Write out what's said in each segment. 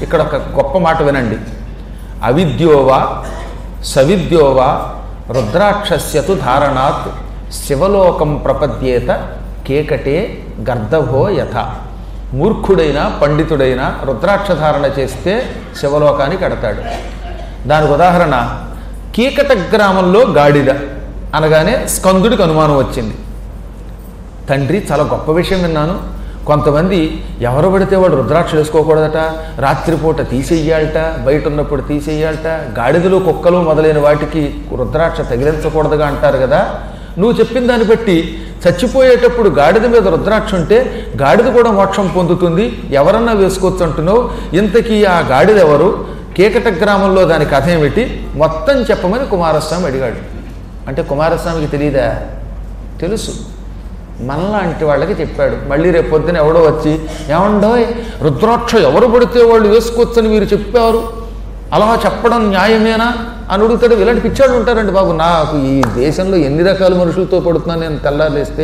ఇక్కడ ఒక గొప్ప మాట వినండి అవిద్యోవా సవిద్యోవా రుద్రాక్షస్యతు ధారణాత్ శివలోకం ప్రపద్యేత కేకటే గర్దభో యథ మూర్ఖుడైన పండితుడైన రుద్రాక్ష ధారణ చేస్తే శివలోకానికి కడతాడు దానికి ఉదాహరణ కీకట గ్రామంలో గాడిద అనగానే స్కందుడికి అనుమానం వచ్చింది తండ్రి చాలా గొప్ప విషయం విన్నాను కొంతమంది ఎవరు పడితే వాడు రుద్రాక్షలు వేసుకోకూడదట రాత్రిపూట తీసేయాలట బయట ఉన్నప్పుడు తీసేయాలట గాడిదలు కుక్కలు మొదలైన వాటికి రుద్రాక్ష తగిలించకూడదుగా అంటారు కదా నువ్వు చెప్పిన దాన్ని బట్టి చచ్చిపోయేటప్పుడు గాడిద మీద రుద్రాక్ష ఉంటే గాడిద కూడా మోక్షం పొందుతుంది ఎవరన్నా వేసుకోవచ్చు అంటున్నావు ఇంతకీ ఆ గాడిద ఎవరు కేకట గ్రామంలో దాని కథ ఏమిటి మొత్తం చెప్పమని కుమారస్వామి అడిగాడు అంటే కుమారస్వామికి తెలియదా తెలుసు మనలాంటి వాళ్ళకి చెప్పాడు మళ్ళీ రేపు పొద్దున ఎవడో వచ్చి ఏమండోయ్ రుద్రాక్ష ఎవరు పడితే వాళ్ళు వేసుకోవచ్చని మీరు చెప్పారు అలా చెప్పడం న్యాయమేనా అని అడుగుతాడు ఇలాంటి పిచ్చాడు ఉంటారండి బాబు నాకు ఈ దేశంలో ఎన్ని రకాల మనుషులతో పడుతున్నాను నేను తెల్లారేస్తే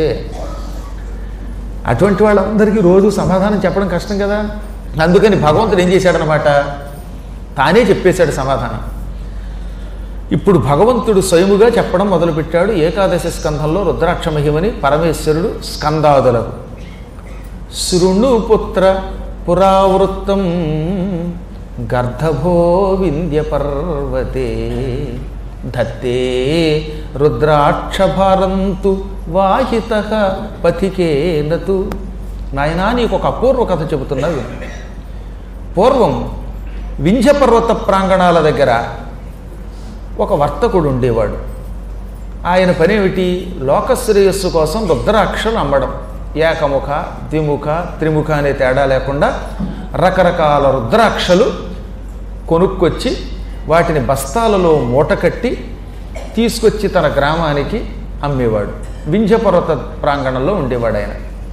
అటువంటి వాళ్ళందరికీ రోజు సమాధానం చెప్పడం కష్టం కదా అందుకని భగవంతుడు ఏం చేశాడనమాట తానే చెప్పేశాడు సమాధానం ఇప్పుడు భగవంతుడు స్వయముగా చెప్పడం మొదలుపెట్టాడు ఏకాదశి స్కంధంలో రుద్రాక్ష మహిమని పరమేశ్వరుడు స్కందాదులకు శృణు పుత్ర పురావృత్తం గర్ధభో వింధ్య పర్వతే ధత్తే రుద్రాక్షభారంతు వాహిత పథికేనతు నాయనా నీకు ఒక అపూర్వ కథ చెబుతున్నది పూర్వం వింధ్య పర్వత ప్రాంగణాల దగ్గర ఒక వర్తకుడు ఉండేవాడు ఆయన పనేమిటి లోకశ్రేయస్సు కోసం రుద్రాక్షలు అమ్మడం ఏకముఖ ద్విముఖ త్రిముఖ అనే తేడా లేకుండా రకరకాల రుద్రాక్షలు కొనుక్కొచ్చి వాటిని బస్తాలలో మూట కట్టి తీసుకొచ్చి తన గ్రామానికి అమ్మేవాడు వింధ్యపర్వత ప్రాంగణంలో ఉండేవాడు ఆయన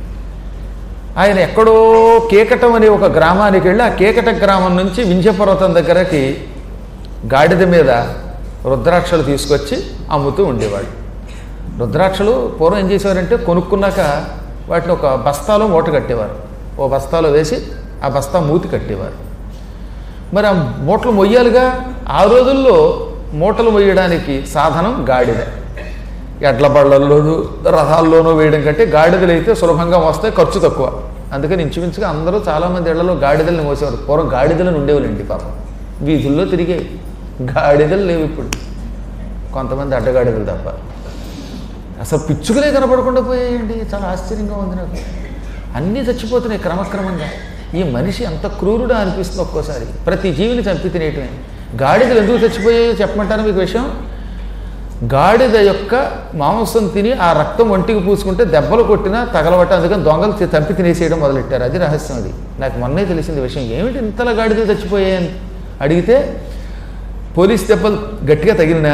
ఆయన ఎక్కడో కేకటం అనే ఒక గ్రామానికి వెళ్ళి ఆ కేకట గ్రామం నుంచి వింధ్యపర్వతం దగ్గరకి గాడిద మీద రుద్రాక్షలు తీసుకొచ్చి అమ్ముతూ ఉండేవాడు రుద్రాక్షలు పూర్వం ఏం చేసేవారంటే కొనుక్కున్నాక వాటిని ఒక బస్తాలో మూట కట్టేవారు ఓ బస్తాలో వేసి ఆ బస్తా మూతి కట్టేవారు మరి ఆ మూటలు మొయ్యాలిగా ఆ రోజుల్లో మూటలు మొయ్యడానికి సాధనం గాడిద ఎడ్ల బళ్ళల్లోనూ రథాల్లోనూ వేయడం కంటే గాడిదలు అయితే సులభంగా వస్తాయి ఖర్చు తక్కువ అందుకని ఇంచుమించుగా అందరూ చాలామంది ఇళ్లలో గాడిదల్ని మోసేవారు పూర్వం గాడిదలను ఉండేవాళ్ళండి పాపం వీధుల్లో తిరిగాయి గాడిదలు లేవు ఇప్పుడు కొంతమంది అడ్డగాడిదలు తప్ప అసలు పిచ్చుకలే కనపడకుండా పోయాయండి చాలా ఆశ్చర్యంగా ఉంది నాకు అన్నీ చచ్చిపోతున్నాయి క్రమక్రమంగా ఈ మనిషి అంత క్రూరుడా అనిపిస్తుంది ఒక్కోసారి ప్రతి జీవిని చంపి తినేయటమే గాడిదలు ఎందుకు చచ్చిపోయాయో చెప్పమంటాను మీకు విషయం గాడిద యొక్క మాంసం తిని ఆ రక్తం ఒంటికి పూసుకుంటే దెబ్బలు కొట్టినా తగలబట్ట అందుకని దొంగలు తి- చంపి తినేసేయడం మొదలెట్టారు అది రహస్యం అది నాకు మొన్నే తెలిసింది విషయం ఏమిటి ఇంతలా గాడిద చచ్చిపోయాయని అడిగితే పోలీస్ దెబ్బలు గట్టిగా తగిలినా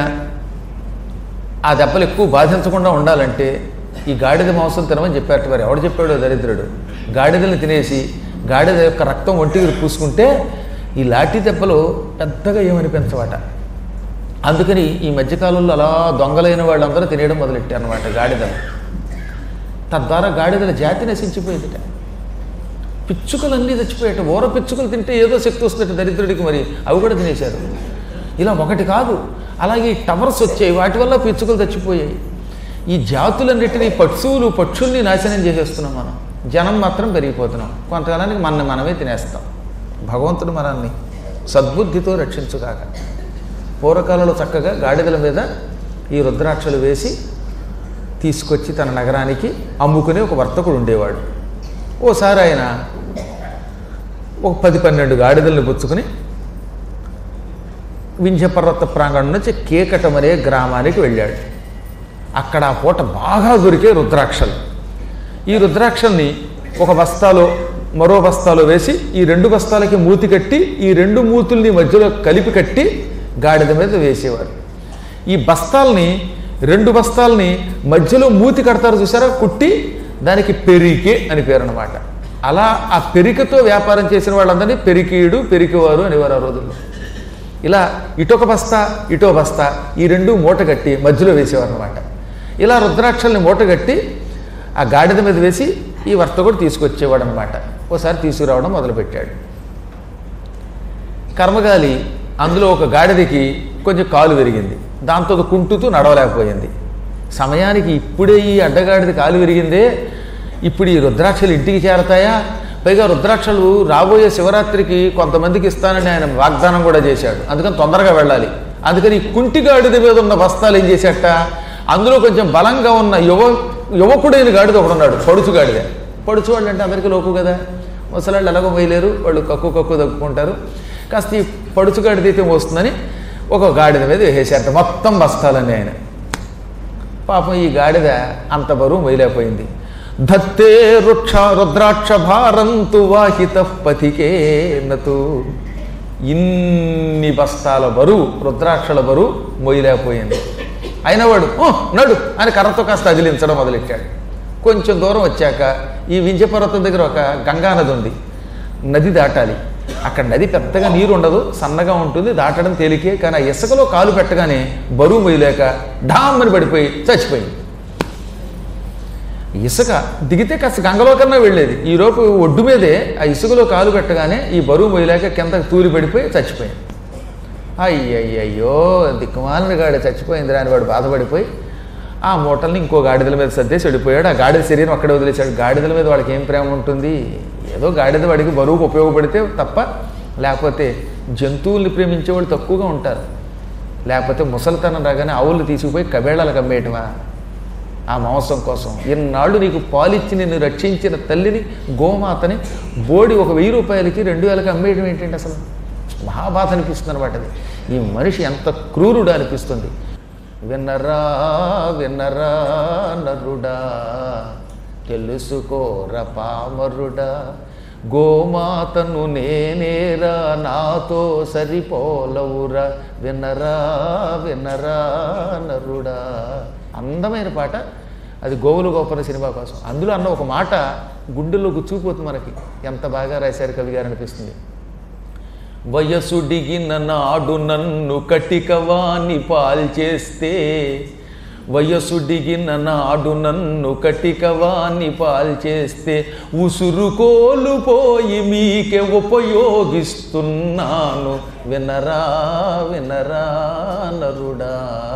ఆ దెబ్బలు ఎక్కువ బాధించకుండా ఉండాలంటే ఈ గాడిద మాంసం తినమని చెప్పారట మరి ఎవడు చెప్పాడో దరిద్రుడు గాడిదల్ని తినేసి గాడిద యొక్క రక్తం ఒంటికి పూసుకుంటే ఈ లాఠీ దెబ్బలు పెద్దగా ఏమనిపించవట అందుకని ఈ మధ్యకాలంలో అలా దొంగలైన వాళ్ళందరూ తినేయడం మొదలెట్టారు అనమాట గాడిదలు తద్వారా గాడిదల జాతి నశించిపోయిందిట పిచ్చుకలన్నీ చచ్చిపోయాట ఊర పిచ్చుకలు తింటే ఏదో శక్తి వస్తుందట దరిద్రుడికి మరి అవి కూడా తినేశారు ఇలా ఒకటి కాదు అలాగే ఈ టవర్స్ వచ్చాయి వాటి వల్ల పిచ్చుకలు చచ్చిపోయాయి ఈ జాతులన్నిటినీ పక్షువులు పక్షుల్ని నాశనం చేసేస్తున్నాం మనం జనం మాత్రం పెరిగిపోతున్నాం కొంతకాలానికి మన మనమే తినేస్తాం భగవంతుడు మనల్ని సద్బుద్ధితో రక్షించుగాక పూర్వకాలంలో చక్కగా గాడిదల మీద ఈ రుద్రాక్షలు వేసి తీసుకొచ్చి తన నగరానికి అమ్ముకునే ఒక వర్తకుడు ఉండేవాడు ఓసారి ఆయన ఒక పది పన్నెండు గాడిదల్ని పుచ్చుకుని వింధ్యపర్వత ప్రాంగణం నుంచి కేకటం అనే గ్రామానికి వెళ్ళాడు అక్కడ ఆ పూట బాగా దొరికే రుద్రాక్షలు ఈ రుద్రాక్షల్ని ఒక బస్తాలో మరో బస్తాలో వేసి ఈ రెండు బస్తాలకి మూతి కట్టి ఈ రెండు మూతుల్ని మధ్యలో కలిపి కట్టి గాడిద మీద వేసేవారు ఈ బస్తాల్ని రెండు బస్తాల్ని మధ్యలో మూతి కడతారు చూసారా కుట్టి దానికి పెరికే అని పేరు అనమాట అలా ఆ పెరికతో వ్యాపారం చేసిన వాళ్ళందరినీ పెరికీయుడు పెరికివారు అనేవారు ఆ రోజుల్లో ఇలా ఇటొక బస్తా ఇటో బస్తా ఈ రెండు మూట కట్టి మధ్యలో వేసేవారు అనమాట ఇలా రుద్రాక్షల్ని మూట కట్టి ఆ గాడిద మీద వేసి ఈ వర్తకుడు తీసుకొచ్చేవాడు అనమాట ఓసారి తీసుకురావడం మొదలుపెట్టాడు కర్మగాలి అందులో ఒక గాడిదకి కొంచెం కాలు విరిగింది దాంతో అది కుంటుతూ నడవలేకపోయింది సమయానికి ఇప్పుడే ఈ అడ్డగాడిది కాలు విరిగిందే ఇప్పుడు ఈ రుద్రాక్షలు ఇంటికి చేరతాయా పైగా రుద్రాక్షలు రాబోయే శివరాత్రికి కొంతమందికి ఇస్తానని ఆయన వాగ్దానం కూడా చేశాడు అందుకని తొందరగా వెళ్ళాలి అందుకని ఈ కుంటిగాడిద మీద ఉన్న బస్తాలు ఏం చేశాట అందులో కొంచెం బలంగా ఉన్న యువ యువకుడైన గాడిద ఒకడు ఉన్నాడు పడుచు గాడిద పడుచు వాళ్ళు అంటే అందరికీ లోకు కదా ముసలాళ్ళు ఎలాగో వేయలేరు వాళ్ళు కక్కు కక్కు దక్కుకుంటారు కాస్త ఈ పడుచు గాడిద అయితే వస్తుందని ఒక గాడిద మీద వేసేసారట మొత్తం బస్తాలన్నీ ఆయన పాపం ఈ గాడిద అంత బరువు మొయలేకపోయింది ధత్తే వృక్ష రుద్రాక్ష భారంతు వాహిత పథికే నతు ఇన్ని బస్తాల బరువు రుద్రాక్షల బరువు మొయ్యలేకపోయింది అయిన వాడు "ఓ, నడు అని కర్రతో కాస్త అదిలించడం మొదలెట్టాడు కొంచెం దూరం వచ్చాక ఈ వింజపర్వతం దగ్గర ఒక గంగా నది ఉంది నది దాటాలి అక్కడ నది పెద్దగా నీరు ఉండదు సన్నగా ఉంటుంది దాటడం తేలికే కానీ ఆ ఇసుకలో కాలు పెట్టగానే బరువు మొయ్యలేక డామ్మని పడిపోయి చచ్చిపోయింది ఇసుక దిగితే కాస్త గంగలో కన్నా వెళ్ళేది ఈలోపు ఒడ్డు మీదే ఆ ఇసుకలో కాలు పెట్టగానే ఈ బరువు మొయ్యలేక కింద తూలి పడిపోయి చచ్చిపోయింది అయ్యయ్యయ్యో దిక్కుమాలిన గాడి చచ్చిపోయింది అని వాడు బాధపడిపోయి ఆ మూటల్ని ఇంకో గాడిదల మీద సర్దేసి వెళ్ళిపోయాడు ఆ గాడిద శరీరం అక్కడే వదిలేశాడు గాడిదల మీద వాళ్ళకి ఏం ప్రేమ ఉంటుంది ఏదో గాడిద వాడికి బరువుకు ఉపయోగపడితే తప్ప లేకపోతే జంతువుల్ని ప్రేమించే వాళ్ళు తక్కువగా ఉంటారు లేకపోతే ముసలితనం రాగానే ఆవులు తీసుకుపోయి కబేళాలకు అమ్మేయటమా ఆ మాంసం కోసం ఇన్నాళ్ళు నీకు పాలిచ్చి నిన్ను రక్షించిన తల్లిని గోమాతని బోడి ఒక వెయ్యి రూపాయలకి రెండు వేలకి అమ్మేయడం ఏంటంటే అసలు మహాబాధ అనిపిస్తుంది అనమాట అది ఈ మనిషి ఎంత క్రూరుడు అనిపిస్తుంది విన్నరా విన్నరా నరుడా తెలుసుకోర పామరుడా గోమాతను నేనేరా నాతో సరిపోలవురా విన్నరా విన్నరా నరుడా అందమైన పాట అది గోవులు గోపన సినిమా కోసం అందులో అన్న ఒక మాట గుండెల్లో గుచ్చుకుపోతుంది మనకి ఎంత బాగా రాశారు కవి గారు అనిపిస్తుంది వయసుడిగిన నాడు నన్ను కటికవాణి పాల్చేస్తే వయసుడిగిన నాడు నన్ను కటికవాణి పాల్చేస్తే ఉసురు కోలుపోయి మీకే ఉపయోగిస్తున్నాను వినరా వినరా నరుడా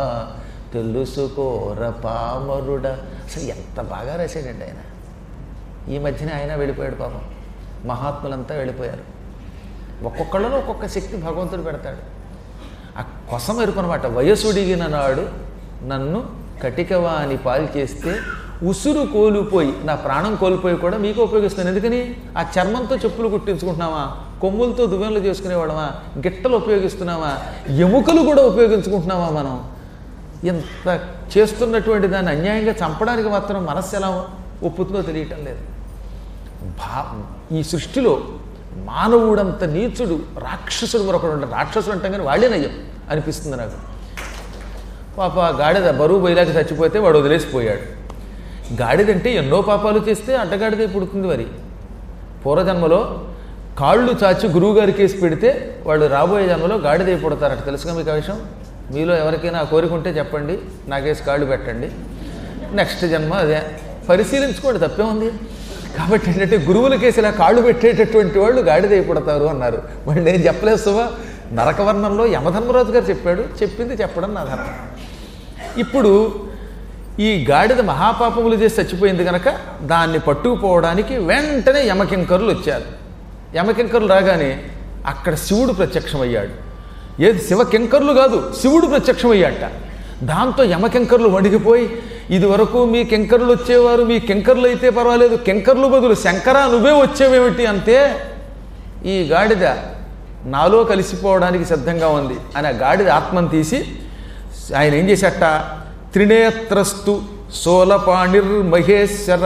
తెలుసుకోర పామరుడా అసలు ఎంత బాగా రాశాడండి ఆయన ఈ మధ్యనే ఆయన వెళ్ళిపోయాడు పాపం మహాత్ములంతా వెళ్ళిపోయారు ఒక్కొక్కళ్ళలో ఒక్కొక్క శక్తి భగవంతుడు పెడతాడు ఆ కొసం ఎరుపనమాట వయసుడిగిన నాడు నన్ను కటికవాని పాలు చేస్తే ఉసురు కోల్పోయి నా ప్రాణం కోల్పోయి కూడా మీకు ఉపయోగిస్తాను ఎందుకని ఆ చర్మంతో చెప్పులు కుట్టించుకుంటున్నావా కొమ్ములతో దువ్వెనలు చేసుకునేవాడమా గిట్టలు ఉపయోగిస్తున్నావా ఎముకలు కూడా ఉపయోగించుకుంటున్నావా మనం ఇంత చేస్తున్నటువంటి దాన్ని అన్యాయంగా చంపడానికి మాత్రం మనస్సు ఎలా ఒప్పుతుందో తెలియటం లేదు భా ఈ సృష్టిలో మానవుడంత నీచుడు రాక్షసుడు మరొకడు ఉంటాడు రాక్షసుడు అంటాం కానీ వాడే నయ్యం అనిపిస్తుంది నాకు పాప ఆ గాడిద బరువు బయలాకి చచ్చిపోతే వాడు వదిలేసిపోయాడు గాడిదంటే ఎన్నో పాపాలు చేస్తే అడ్డగాడిదే పుడుతుంది మరి పూర్వజన్మలో కాళ్ళు చాచి గురువుగారి కేసు పెడితే వాళ్ళు రాబోయే జన్మలో గాడిదే పుడతారట తెలుసుగా మీకు ఆ విషయం మీలో ఎవరికైనా ఆ కోరిక ఉంటే చెప్పండి నాకేసి కాళ్ళు పెట్టండి నెక్స్ట్ జన్మ అదే పరిశీలించుకోండి తప్పే ఉంది కాబట్టి ఏంటంటే గురువుల కేసు ఇలా కాళ్ళు పెట్టేటటువంటి వాళ్ళు గాడిదే పుడతారు అన్నారు వాళ్ళు నేను చెప్పలేదు సువా నరకవర్ణంలో యమధర్మరాజు గారు చెప్పాడు చెప్పింది చెప్పడం నా ధర్మం ఇప్పుడు ఈ గాడిద మహాపాపములు చేసి చచ్చిపోయింది కనుక దాన్ని పట్టుకుపోవడానికి వెంటనే యమకింకరులు వచ్చారు యమకింకరులు రాగానే అక్కడ శివుడు ప్రత్యక్షమయ్యాడు ఏది శివకింకరులు కాదు శివుడు ప్రత్యక్షమయ్యాట దాంతో యమకింకరులు వణికిపోయి ఇది వరకు మీ కింకరులు వచ్చేవారు మీ కింకరులు అయితే పర్వాలేదు కింకర్లు బదులు శంకరా నువ్వే వచ్చేవేమిటి అంతే ఈ గాడిద నాలో కలిసిపోవడానికి సిద్ధంగా ఉంది అని ఆ గాడిద ఆత్మను తీసి ఆయన ఏం చేశాట త్రినేత్రస్తు సోలపాణిర్మహేశ్వర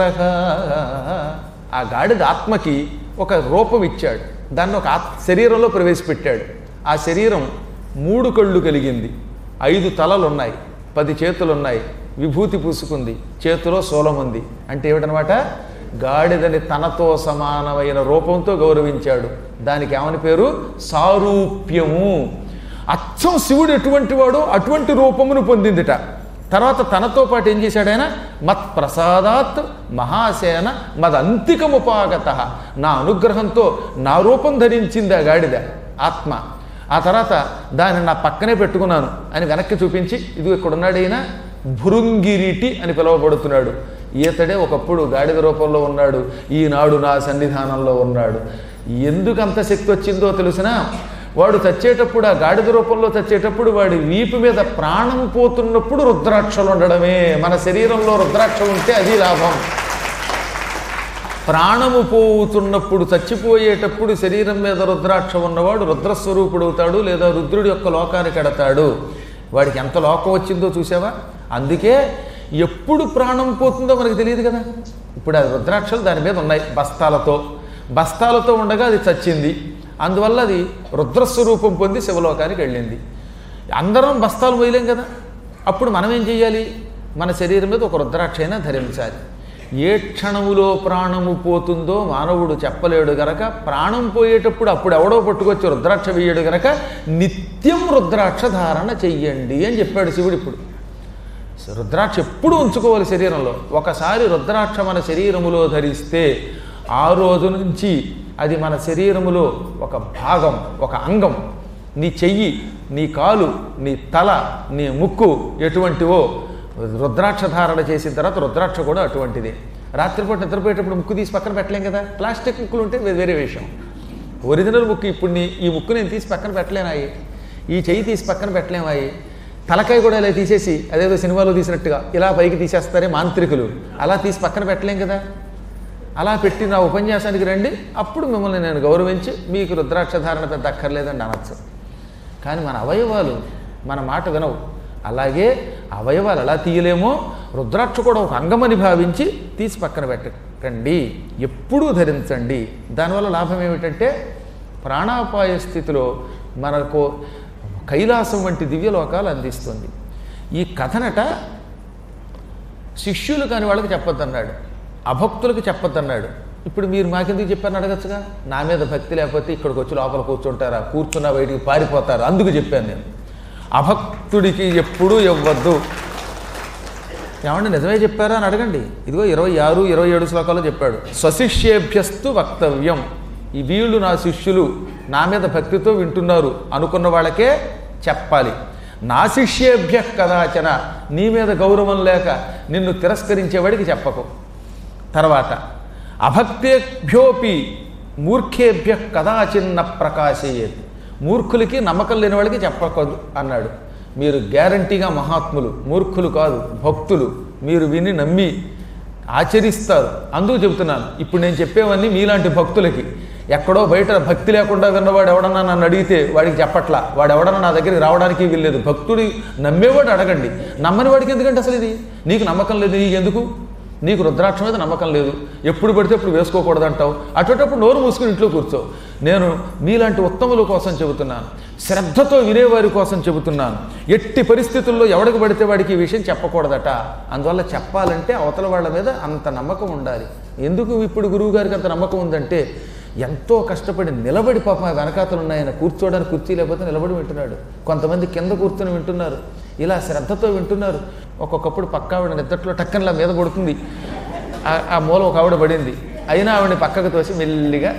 ఆ గాడిద ఆత్మకి ఒక రూపం ఇచ్చాడు దాన్ని ఒక ఆత్ శరీరంలో ప్రవేశపెట్టాడు ఆ శరీరం మూడు కళ్ళు కలిగింది ఐదు తలలు ఉన్నాయి పది చేతులు ఉన్నాయి విభూతి పూసుకుంది చేతిలో శూలం ఉంది అంటే ఏమిటనమాట గాడిదని తనతో సమానమైన రూపంతో గౌరవించాడు దానికి ఏమని పేరు సారూప్యము అచ్చం శివుడు ఎటువంటి వాడో అటువంటి రూపమును పొందిందిట తర్వాత తనతో పాటు ఏం చేశాడు ఆయన మత్ ప్రసాదాత్ మహాసేన మదంతికముపాగత నా అనుగ్రహంతో నా రూపం ధరించింది ఆ గాడిద ఆత్మ ఆ తర్వాత దాన్ని నా పక్కనే పెట్టుకున్నాను అని వెనక్కి చూపించి ఇది ఇక్కడ ఉన్నాడు ఈయన భృంగిరిటి అని పిలువబడుతున్నాడు ఈతడే ఒకప్పుడు గాడిద రూపంలో ఉన్నాడు ఈనాడు నా సన్నిధానంలో ఉన్నాడు ఎందుకు అంత శక్తి వచ్చిందో తెలిసినా వాడు చచ్చేటప్పుడు ఆ గాడిద రూపంలో చచ్చేటప్పుడు వాడి వీపు మీద ప్రాణం పోతున్నప్పుడు రుద్రాక్షలు ఉండడమే మన శరీరంలో రుద్రాక్ష ఉంటే అది లాభం ప్రాణము పోతున్నప్పుడు చచ్చిపోయేటప్పుడు శరీరం మీద రుద్రాక్ష ఉన్నవాడు రుద్రస్వరూపుడు అవుతాడు లేదా రుద్రుడి యొక్క లోకానికి ఎడతాడు వాడికి ఎంత లోకం వచ్చిందో చూసావా అందుకే ఎప్పుడు ప్రాణం పోతుందో మనకు తెలియదు కదా ఇప్పుడు అది రుద్రాక్షలు దాని మీద ఉన్నాయి బస్తాలతో బస్తాలతో ఉండగా అది చచ్చింది అందువల్ల అది రుద్రస్వరూపం పొంది శివలోకానికి వెళ్ళింది అందరం బస్తాలు పోయలేం కదా అప్పుడు మనం ఏం చేయాలి మన శరీరం మీద ఒక రుద్రాక్ష అయినా ధరించాలి ఏ క్షణములో ప్రాణము పోతుందో మానవుడు చెప్పలేడు గనక ప్రాణం పోయేటప్పుడు అప్పుడు ఎవడో పట్టుకొచ్చి రుద్రాక్ష వేయడు గనక నిత్యం రుద్రాక్ష ధారణ చెయ్యండి అని చెప్పాడు శివుడు ఇప్పుడు రుద్రాక్ష ఎప్పుడు ఉంచుకోవాలి శరీరంలో ఒకసారి రుద్రాక్ష మన శరీరములో ధరిస్తే ఆ రోజు నుంచి అది మన శరీరములో ఒక భాగం ఒక అంగం నీ చెయ్యి నీ కాలు నీ తల నీ ముక్కు ఎటువంటివో రుద్రాక్ష ధారణ చేసిన తర్వాత రుద్రాక్ష కూడా అటువంటిదే రాత్రిపూట నిద్రపోయేటప్పుడు ముక్కు తీసి పక్కన పెట్టలేం కదా ప్లాస్టిక్ ముక్కులు ఉంటే వే- వేరే విషయం ఒరిజినల్ ముక్కు ఇప్పుడు నీ ఈ ముక్కు నేను తీసి పక్కన పెట్టలేనాయి ఈ చెయ్యి తీసి పక్కన పెట్టలేమాయి తలకాయ కూడా ఇలా తీసేసి అదేదో సినిమాలో తీసినట్టుగా ఇలా పైకి తీసేస్తారే మాంత్రికులు అలా తీసి పక్కన పెట్టలేం కదా అలా పెట్టి నా ఉపన్యాసానికి రండి అప్పుడు మిమ్మల్ని నేను గౌరవించి మీకు రుద్రాక్ష ధారణ పెద్ద అక్కర్లేదని అనొచ్చు కానీ మన అవయవాలు మన మాట వినవు అలాగే అవయవాలు ఎలా తీయలేమో రుద్రాక్ష కూడా ఒక అంగమని భావించి తీసి పక్కన పెట్టకండి ఎప్పుడూ ధరించండి దానివల్ల లాభం ఏమిటంటే ప్రాణాపాయ స్థితిలో మనకు కైలాసం వంటి దివ్యలోకాలు అందిస్తుంది ఈ కథనట శిష్యులు కాని వాళ్ళకి చెప్పొద్దన్నాడు అభక్తులకు చెప్పొద్దన్నాడు ఇప్పుడు మీరు మాకెందుకు చెప్పారని అడగచ్చుగా నా మీద భక్తి లేకపోతే ఇక్కడికి వచ్చి లోపల కూర్చుంటారా కూర్చున్నా బయటికి పారిపోతారు అందుకు చెప్పాను నేను అభక్తుడికి ఎప్పుడూ ఇవ్వద్దు ఏమంటే నిజమే చెప్పారా అని అడగండి ఇదిగో ఇరవై ఆరు ఇరవై ఏడు శ్లోకాల్లో చెప్పాడు స్వశిష్యేభ్యస్తు వక్తవ్యం ఈ వీళ్ళు నా శిష్యులు నా మీద భక్తితో వింటున్నారు అనుకున్న వాళ్ళకే చెప్పాలి నా శిష్యేభ్య కదాచన నీ మీద గౌరవం లేక నిన్ను తిరస్కరించేవాడికి చెప్పకు తర్వాత అభక్తేభ్యోపి మూర్ఖేభ్య కదాచిన్న ప్రకాశయేది మూర్ఖులకి నమ్మకం లేని వాళ్ళకి చెప్పకూడదు అన్నాడు మీరు గ్యారంటీగా మహాత్ములు మూర్ఖులు కాదు భక్తులు మీరు విని నమ్మి ఆచరిస్తారు అందుకు చెబుతున్నాను ఇప్పుడు నేను చెప్పేవన్నీ మీలాంటి భక్తులకి ఎక్కడో బయట భక్తి లేకుండా విన్నవాడు ఎవడన్నా నన్ను అడిగితే వాడికి చెప్పట్లా వాడు ఎవడన్నా నా దగ్గరికి రావడానికి వీల్లేదు భక్తుడి నమ్మేవాడు అడగండి నమ్మని వాడికి ఎందుకంటే అసలు ఇది నీకు నమ్మకం లేదు నీకు ఎందుకు నీకు రుద్రాక్ష మీద నమ్మకం లేదు ఎప్పుడు పడితే అప్పుడు వేసుకోకూడదు అంటావు అటువంటిప్పుడు నోరు మూసుకుని ఇంట్లో కూర్చో నేను మీలాంటి ఉత్తముల కోసం చెబుతున్నాను శ్రద్ధతో వినేవారి కోసం చెబుతున్నాను ఎట్టి పరిస్థితుల్లో ఎవడికి పడితే వాడికి ఈ విషయం చెప్పకూడదట అందువల్ల చెప్పాలంటే అవతల వాళ్ళ మీద అంత నమ్మకం ఉండాలి ఎందుకు ఇప్పుడు గురువు గారికి అంత నమ్మకం ఉందంటే ఎంతో కష్టపడి నిలబడి పాపం ఆ వెనకాతలు ఉన్నాయి ఆయన కూర్చోవడానికి కుర్చీ లేకపోతే నిలబడి వింటున్నాడు కొంతమంది కింద కూర్చొని వింటున్నారు ఇలా శ్రద్ధతో వింటున్నారు ఒక్కొక్కప్పుడు పక్క ఆవిడ నిద్దట్లో టక్కనలా మీద పడుతుంది ఆ- ఆ మూల ఒక ఆవిడ పడింది అయినా ఆవిడని పక్కకు తోసి మెల్లిగా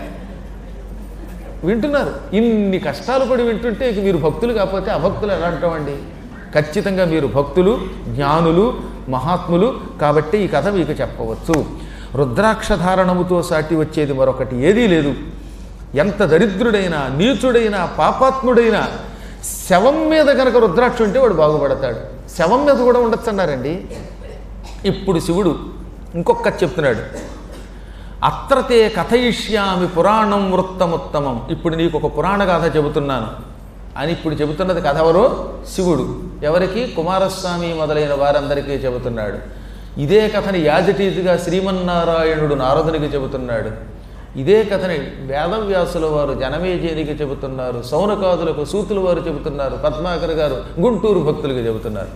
వింటున్నారు ఇన్ని కష్టాలు పడి వింటుంటే ఇక మీరు భక్తులు కాకపోతే అభక్తులు ఎలా అంటామండి ఖచ్చితంగా మీరు భక్తులు జ్ఞానులు మహాత్ములు కాబట్టి ఈ కథ మీకు చెప్పవచ్చు రుద్రాక్ష ధారణముతో సాటి వచ్చేది మరొకటి ఏదీ లేదు ఎంత దరిద్రుడైనా నీచుడైనా పాపాత్ముడైనా శవం మీద కనుక రుద్రాక్ష ఉంటే వాడు బాగుపడతాడు శవం మీద కూడా ఉండొచ్చు అన్నారండి ఇప్పుడు శివుడు ఇంకొక కథ చెప్తున్నాడు అత్రతే కథయిష్యామి పురాణం వృత్తముత్తమం ఇప్పుడు నీకు ఒక పురాణ గాథ చెబుతున్నాను అని ఇప్పుడు చెబుతున్నది కథ ఎవరో శివుడు ఎవరికి కుమారస్వామి మొదలైన వారందరికీ చెబుతున్నాడు ఇదే కథని యాజటీతిగా శ్రీమన్నారాయణుడు నారదునికి చెబుతున్నాడు ఇదే కథని వేదవ్యాసుల వారు జనమేజేనికి చెబుతున్నారు సౌనకాదులకు సూతుల వారు చెబుతున్నారు పద్మాకర్ గారు గుంటూరు భక్తులకు చెబుతున్నారు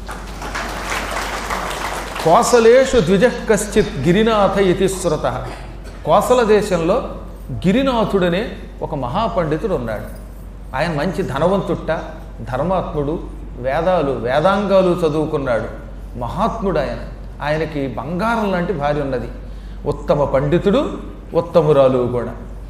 కోసలేషు ద్విజ కశ్చిత్ గిరినాథ ఇతి శ్రుత కోసల దేశంలో గిరినాథుడనే ఒక మహాపండితుడు ఉన్నాడు ఆయన మంచి ధనవంతుట్ట ధర్మాత్ముడు వేదాలు వేదాంగాలు చదువుకున్నాడు మహాత్ముడు ఆయన ఆయనకి బంగారం లాంటి భార్య ఉన్నది ఉత్తమ పండితుడు ఉత్తమురాలు కూడా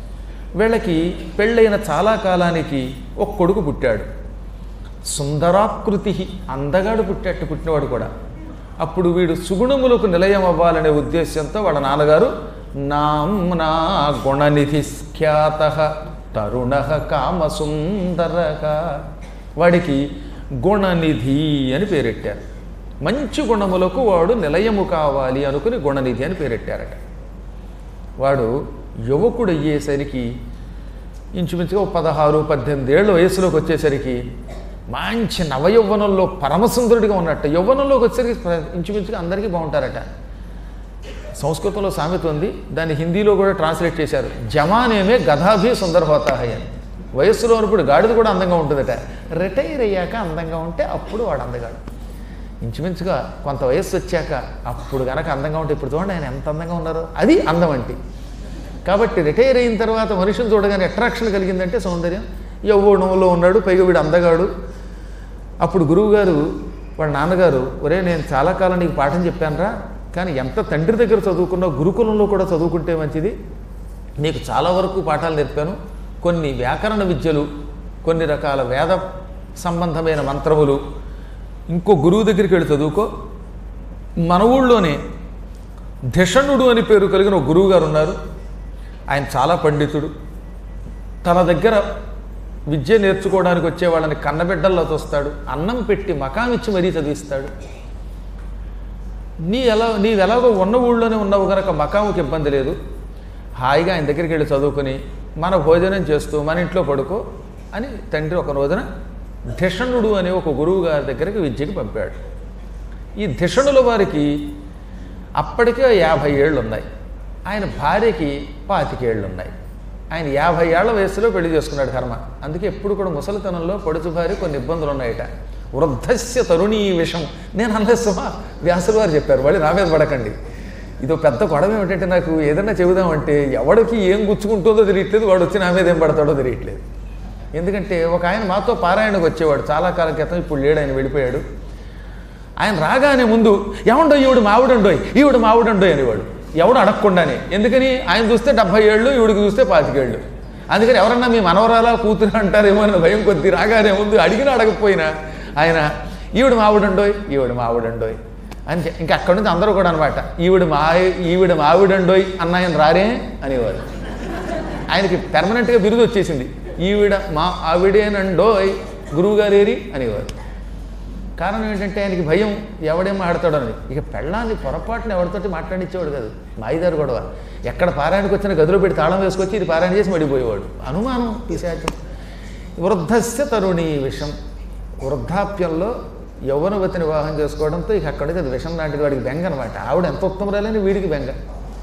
వీళ్ళకి పెళ్ళైన చాలా కాలానికి ఒక కొడుకు పుట్టాడు సుందరాకృతి అందగాడు పుట్టేట్టు పుట్టినవాడు కూడా అప్పుడు వీడు సుగుణములకు నిలయం అవ్వాలనే ఉద్దేశంతో వాళ్ళ నాన్నగారు నామ్నా గుణనిధి ఖ్యాత తరుణ కామసుందర వాడికి గుణనిధి అని పేరెట్టారు మంచి గుణములకు వాడు నిలయము కావాలి అనుకుని గుణనిధి అని పేరెట్టారట వాడు యువకుడు అయ్యేసరికి ఇంచుమించుగా ఒక పదహారు పద్దెనిమిది ఏళ్ళ వయసులోకి వచ్చేసరికి మంచి నవయౌవనంలో పరమసుందరుడిగా ఉన్నట్టు యౌవనంలోకి వచ్చేసరికి ప్ర- ఇంచుమించుగా అందరికీ బాగుంటారట సంస్కృతంలో సామెత ఉంది దాన్ని హిందీలో కూడా ట్రాన్స్లేట్ చేశారు జమానేమే గదాభి సుందర హోతాహై అని వయస్సులో ఉన్నప్పుడు గాడిద కూడా అందంగా ఉంటుందట రిటైర్ అయ్యాక అందంగా ఉంటే అప్పుడు వాడు అందగాడు ఇంచుమించుగా కొంత వయస్సు వచ్చాక అప్పుడు గనక అందంగా ఉంటే ఇప్పుడు చూడండి ఆయన ఎంత అందంగా ఉన్నారో అది అందం అంటే కాబట్టి రిటైర్ అయిన తర్వాత మనిషిని చూడగానే అట్రాక్షన్ కలిగిందంటే సౌందర్యం యవ్వనంలో ఉన్నాడు పైగా వీడు అందగాడు అప్పుడు గురువుగారు వాళ్ళ నాన్నగారు ఒరే నేను చాలా కాలం నీకు పాఠం చెప్పానురా కానీ ఎంత తండ్రి దగ్గర చదువుకున్నా గురుకులంలో కూడా చదువుకుంటే మంచిది నీకు చాలా వరకు పాఠాలు నేర్పాను కొన్ని వ్యాకరణ విద్యలు కొన్ని రకాల వేద సంబంధమైన మంత్రములు ఇంకో గురువు దగ్గరికి వెళ్ళి చదువుకో మన ఊళ్ళోనే ధిషణుడు అని పేరు కలిగిన ఒక గురువు గారు ఉన్నారు ఆయన చాలా పండితుడు తన దగ్గర విద్య నేర్చుకోవడానికి వచ్చే వాళ్ళని కన్నబిడ్డల్లో తోస్తాడు అన్నం పెట్టి మకామిచ్చి మరీ చదివిస్తాడు నీ ఎలా నీవు ఎలాగో ఉన్న ఊళ్ళోనే ఉన్నావు కనుక మకాముకి ఇబ్బంది లేదు హాయిగా ఆయన దగ్గరికి వెళ్ళి చదువుకుని మన భోజనం చేస్తూ మన ఇంట్లో పడుకో అని తండ్రి ఒక రోజున ధిషణుడు అనే ఒక గురువు గారి దగ్గరికి విద్యకి పంపాడు ఈ ధిషణుల వారికి అప్పటికే యాభై ఏళ్ళు ఉన్నాయి ఆయన భార్యకి పాతికేళ్ళు ఉన్నాయి ఆయన యాభై ఏళ్ల వయసులో పెళ్లి చేసుకున్నాడు కర్మ అందుకే ఎప్పుడు కూడా ముసలితనంలో పడుచు భార్య కొన్ని ఇబ్బందులు ఉన్నాయట వృద్ధస్య తరుణీ విషం నేను అనలేస్తుమా వ్యాసులు వారు చెప్పారు వాళ్ళు నా మీద పడకండి ఇది ఒక పెద్ద గొడవ ఏమిటంటే నాకు ఏదైనా చెబుదామంటే ఎవడికి ఏం గుచ్చుకుంటుందో తెలియట్లేదు వాడు వచ్చి నా మీద ఏం పడతాడో తెలియట్లేదు ఎందుకంటే ఒక ఆయన మాతో పారాయణకు వచ్చేవాడు చాలా కాలం క్రితం ఇప్పుడు లేడు ఆయన వెళ్ళిపోయాడు ఆయన రాగానే ముందు ఏమండో ఈవిడ మావిడండోయ్ ఈవిడ మావిడండోయ్ అనేవాడు ఎవడు అడగకుండానే ఎందుకని ఆయన చూస్తే డెబ్బై ఏళ్ళు ఈవిడికి చూస్తే పాతికేళ్ళు అందుకని ఎవరన్నా మీ మనవరాలా కూతురు అంటారేమో అని భయం కొద్ది రాగానే ముందు అడిగినా అడగకపోయినా ఆయన ఈవిడ మావిడండోయ్ ఈవిడ మావిడండోయ్ అని చె- ఇంకా అక్కడి నుంచి అందరూ కూడా అనమాట ఈవిడ మా ఈవిడ మావిడండోయ్ అన్న ఆయన రారే అనేవారు ఆయనకి పెర్మనెంట్గా బిరుదు వచ్చేసింది ఈవిడ మా ఆవిడేనండోయ్ గురువుగారేరి అనేవారు కారణం ఏంటంటే ఆయనకి భయం ఎవడేం మాట్లాడతాడని ఇక పెళ్ళాన్ని పొరపాటున ఎవరితోటి మాట్లాడించేవాడు కాదు మాయిదారు గొడవ ఎక్కడ పారాయణకు వచ్చిన గదిలో పెట్టి తాళం వేసుకొచ్చి ఇది పారాయణ చేసి మడిపోయేవాడు అనుమానం పిశాచం వృద్ధస్య తరుణి విషం వృద్ధాప్యంలో యౌవనవతిని వివాహం చేసుకోవడంతో ఇక అక్కడికి అది విషం లాంటిది వాడికి బెంగ అనమాట ఆవిడ ఎంత ఉత్తమరాలని వీడికి బెంగ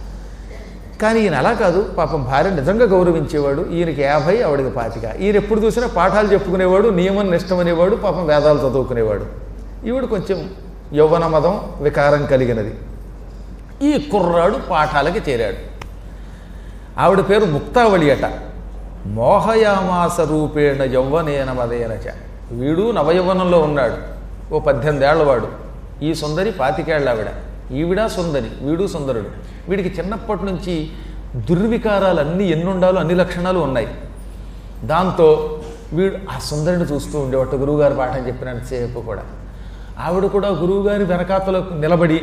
కానీ ఈయన అలా కాదు పాపం భార్య నిజంగా గౌరవించేవాడు ఈయనకి యాభై ఆవిడకి పాతిక ఈయన ఎప్పుడు చూసినా పాఠాలు చెప్పుకునేవాడు నియమం నిష్టమనేవాడు పాపం వేదాలు చదువుకునేవాడు ఈవిడ కొంచెం యౌవన మదం వికారం కలిగినది ఈ కుర్రాడు పాఠాలకి చేరాడు ఆవిడ పేరు ముక్తావళి అట మోహయామాస రూపేణ యౌవనేన మదేనచ వీడు నవయౌవనంలో ఉన్నాడు ఓ పద్దెనిమిదేళ్ల వాడు ఈ సుందరి పాతికేళ్ల ఆవిడ ఈవిడ సుందరి వీడు సుందరుడు వీడికి చిన్నప్పటి నుంచి దుర్వికారాలు అన్నీ ఎన్ని ఉండాలో అన్ని లక్షణాలు ఉన్నాయి దాంతో వీడు ఆ సుందరిని చూస్తూ ఉండేవాట గురువుగారు పాఠం చెప్పినంతసేపు కూడా ఆవిడ కూడా గురువుగారి వెనకాతలో నిలబడి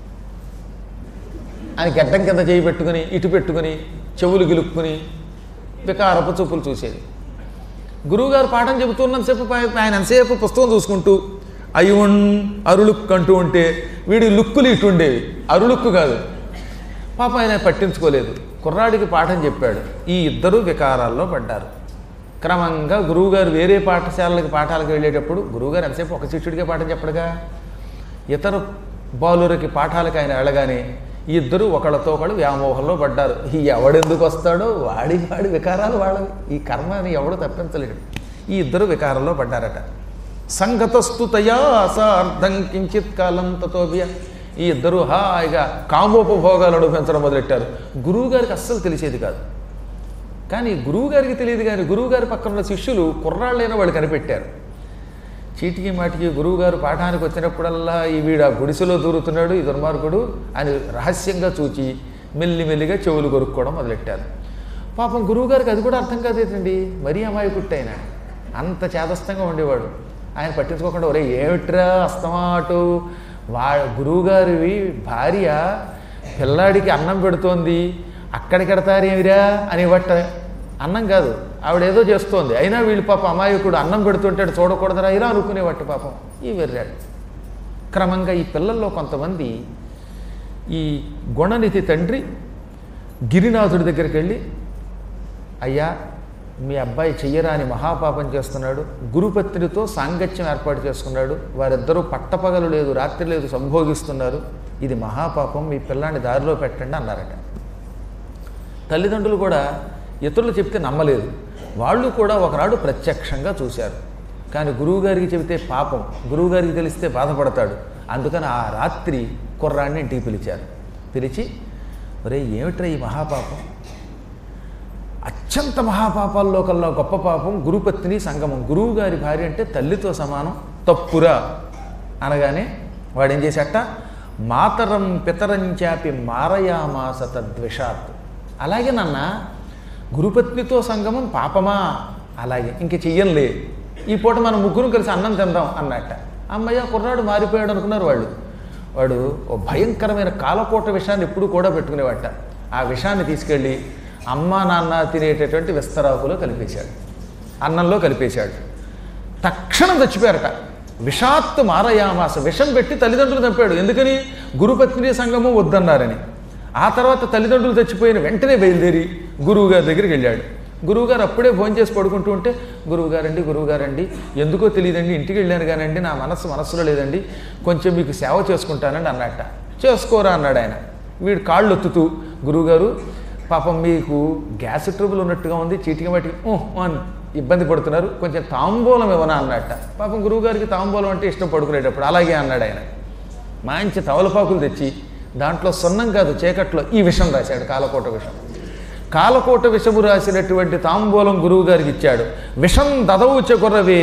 ఆయన గడ్డం కింద చేయి పెట్టుకుని ఇటు పెట్టుకుని చెవులు గిలుక్కుని వికారపు చూపులు చూసేది గురువుగారు పాఠం చెబుతున్నంతసేపు పా- ఆయన ఎంతసేపు పుస్తకం చూసుకుంటూ అయున్ అరులుక్ అంటూ ఉంటే వీడి లుక్కులు ఇటు ఉండేవి అరులుక్కు కాదు పాప ఆయన పట్టించుకోలేదు కుర్రాడికి పాఠం చెప్పాడు ఈ ఇద్దరు వికారాల్లో పడ్డారు క్రమంగా గురువుగారు వేరే పాఠశాలకి పాఠాలకు వెళ్ళేటప్పుడు గురువుగారు ఎంతసేపు ఒక శిష్యుడికే పాఠం చెప్పడుగా ఇతర బాలురకి పాఠాలకు ఆయన వెళ్ళగానే ఈ ఇద్దరు ఒకళ్ళతో ఒకళ్ళు వ్యామోహంలో పడ్డారు ఈ ఎవడెందుకు వస్తాడో వాడి వాడి వికారాలు వాళ్ళవి ఈ కర్మని ఎవడు తప్పించలేడు ఈ ఇద్దరు వికారంలో పడ్డారట సంగతస్తు తయా అసార్థం కించిత్ కాలం తతోభ్య ఈ ఇద్దరు హాయిగా కామోపభోగాలు అనుభవించడం మొదలెట్టారు గురువుగారికి అస్సలు తెలిసేది కాదు కానీ గురువుగారికి తెలియదు కానీ గురువుగారి పక్కన ఉన్న శిష్యులు కుర్రాళ్ళైన వాళ్ళు కనిపెట్టారు చీటికి మాటికి గురువుగారు పాఠానికి వచ్చినప్పుడల్లా ఈ వీడు ఆ గుడిసెలో దూరుతున్నాడు ఈ దుర్మార్గుడు అని రహస్యంగా చూచి మెల్లిమెల్లిగా చెవులు కొరుక్కోవడం మొదలెట్టారు పాపం గురువుగారికి అది కూడా అర్థం కాదేటండి మరీ అమాయకుట్టు ఆయన అంత చేదస్తంగా ఉండేవాడు ఆయన పట్టించుకోకుండా ఒరే ఏమిట్రా అస్తమాటు వా గురువుగారివి భార్య పిల్లాడికి అన్నం పెడుతోంది అక్కడికి ఎడతారేమిరా అని బట్ట అన్నం కాదు ఆవిడేదో చేస్తోంది అయినా వీళ్ళు పాప అమాయకుడు అన్నం పెడుతుంటే అటు చూడకూడదురా ఇలా అనుకునేవాటి పాపం ఈ వెర్రాడు క్రమంగా ఈ పిల్లల్లో కొంతమంది ఈ గుణనిధి తండ్రి గిరినాథుడి దగ్గరికి వెళ్ళి అయ్యా మీ అబ్బాయి చెయ్యరాని మహాపాపం చేస్తున్నాడు గురుపత్నితో సాంగత్యం ఏర్పాటు చేసుకున్నాడు వారిద్దరూ పట్టపగలు లేదు రాత్రి లేదు సంభోగిస్తున్నారు ఇది మహాపాపం మీ పిల్లాన్ని దారిలో పెట్టండి అన్నారట తల్లిదండ్రులు కూడా ఇతరులు చెప్తే నమ్మలేదు వాళ్ళు కూడా ఒకనాడు ప్రత్యక్షంగా చూశారు కానీ గురువుగారికి చెబితే పాపం గురువుగారికి తెలిస్తే బాధపడతాడు అందుకని ఆ రాత్రి కుర్రాన్ని ఇంటికి పిలిచారు పిలిచి ఒరే ఏమిట్రా ఈ మహాపాపం అత్యంత మహాపాపాల్లో కల్లా గొప్ప పాపం గురుపత్ని సంగమం గురువు గారి భార్య అంటే తల్లితో సమానం తప్పురా అనగానే వాడు ఏం చేశాట మాతరం పితరంచాపి మారయామాస తద్విషాత్ అలాగే నాన్న గురుపత్నితో సంగమం పాపమా అలాగే ఇంక చెయ్యంలే ఈ పూట మనం ముగ్గురు కలిసి అన్నం తిందాం అన్నట్ట అమ్మయ్య కుర్రాడు మారిపోయాడు అనుకున్నారు వాళ్ళు వాడు ఓ భయంకరమైన కాలకోట విషయాన్ని ఎప్పుడు కూడా పెట్టుకునేవాట ఆ విషాన్ని తీసుకెళ్ళి అమ్మ నాన్న తినేటటువంటి విస్తరాకులో కలిపేశాడు అన్నంలో కలిపేశాడు తక్షణం చచ్చిపోయారట విషాత్తు మారయామాస విషం పెట్టి తల్లిదండ్రులు చంపాడు ఎందుకని గురుపత్ని సంగమం వద్దన్నారని ఆ తర్వాత తల్లిదండ్రులు చచ్చిపోయిన వెంటనే బయలుదేరి గురువుగారి దగ్గరికి వెళ్ళాడు గురువుగారు అప్పుడే భోజనం చేసి పడుకుంటూ ఉంటే గురువుగారండి గురువుగారండి ఎందుకో తెలియదండి ఇంటికి వెళ్ళాను కానండి నా మనస్సు మనస్సులో లేదండి కొంచెం మీకు సేవ చేసుకుంటానండి అన్నట్ట చేసుకోరా అన్నాడు ఆయన వీడు కాళ్ళు ఒత్తుతూ గురువుగారు పాపం మీకు గ్యాస్ ట్రబుల్ ఉన్నట్టుగా ఉంది చీటికి బట్టి అని ఇబ్బంది పడుతున్నారు కొంచెం తాంబూలం ఇవ్వనా అన్నట్ట పాపం గురువుగారికి తాంబూలం అంటే ఇష్టం పడుకునేటప్పుడు అలాగే అన్నాడు ఆయన మంచి తవలపాకులు తెచ్చి దాంట్లో సున్నం కాదు చీకట్లో ఈ విషం రాశాడు కాలకోట విషం కాలకోట విషము రాసినటువంటి తాంబూలం గురువు గారికి ఇచ్చాడు విషం దదౌచ కొరవే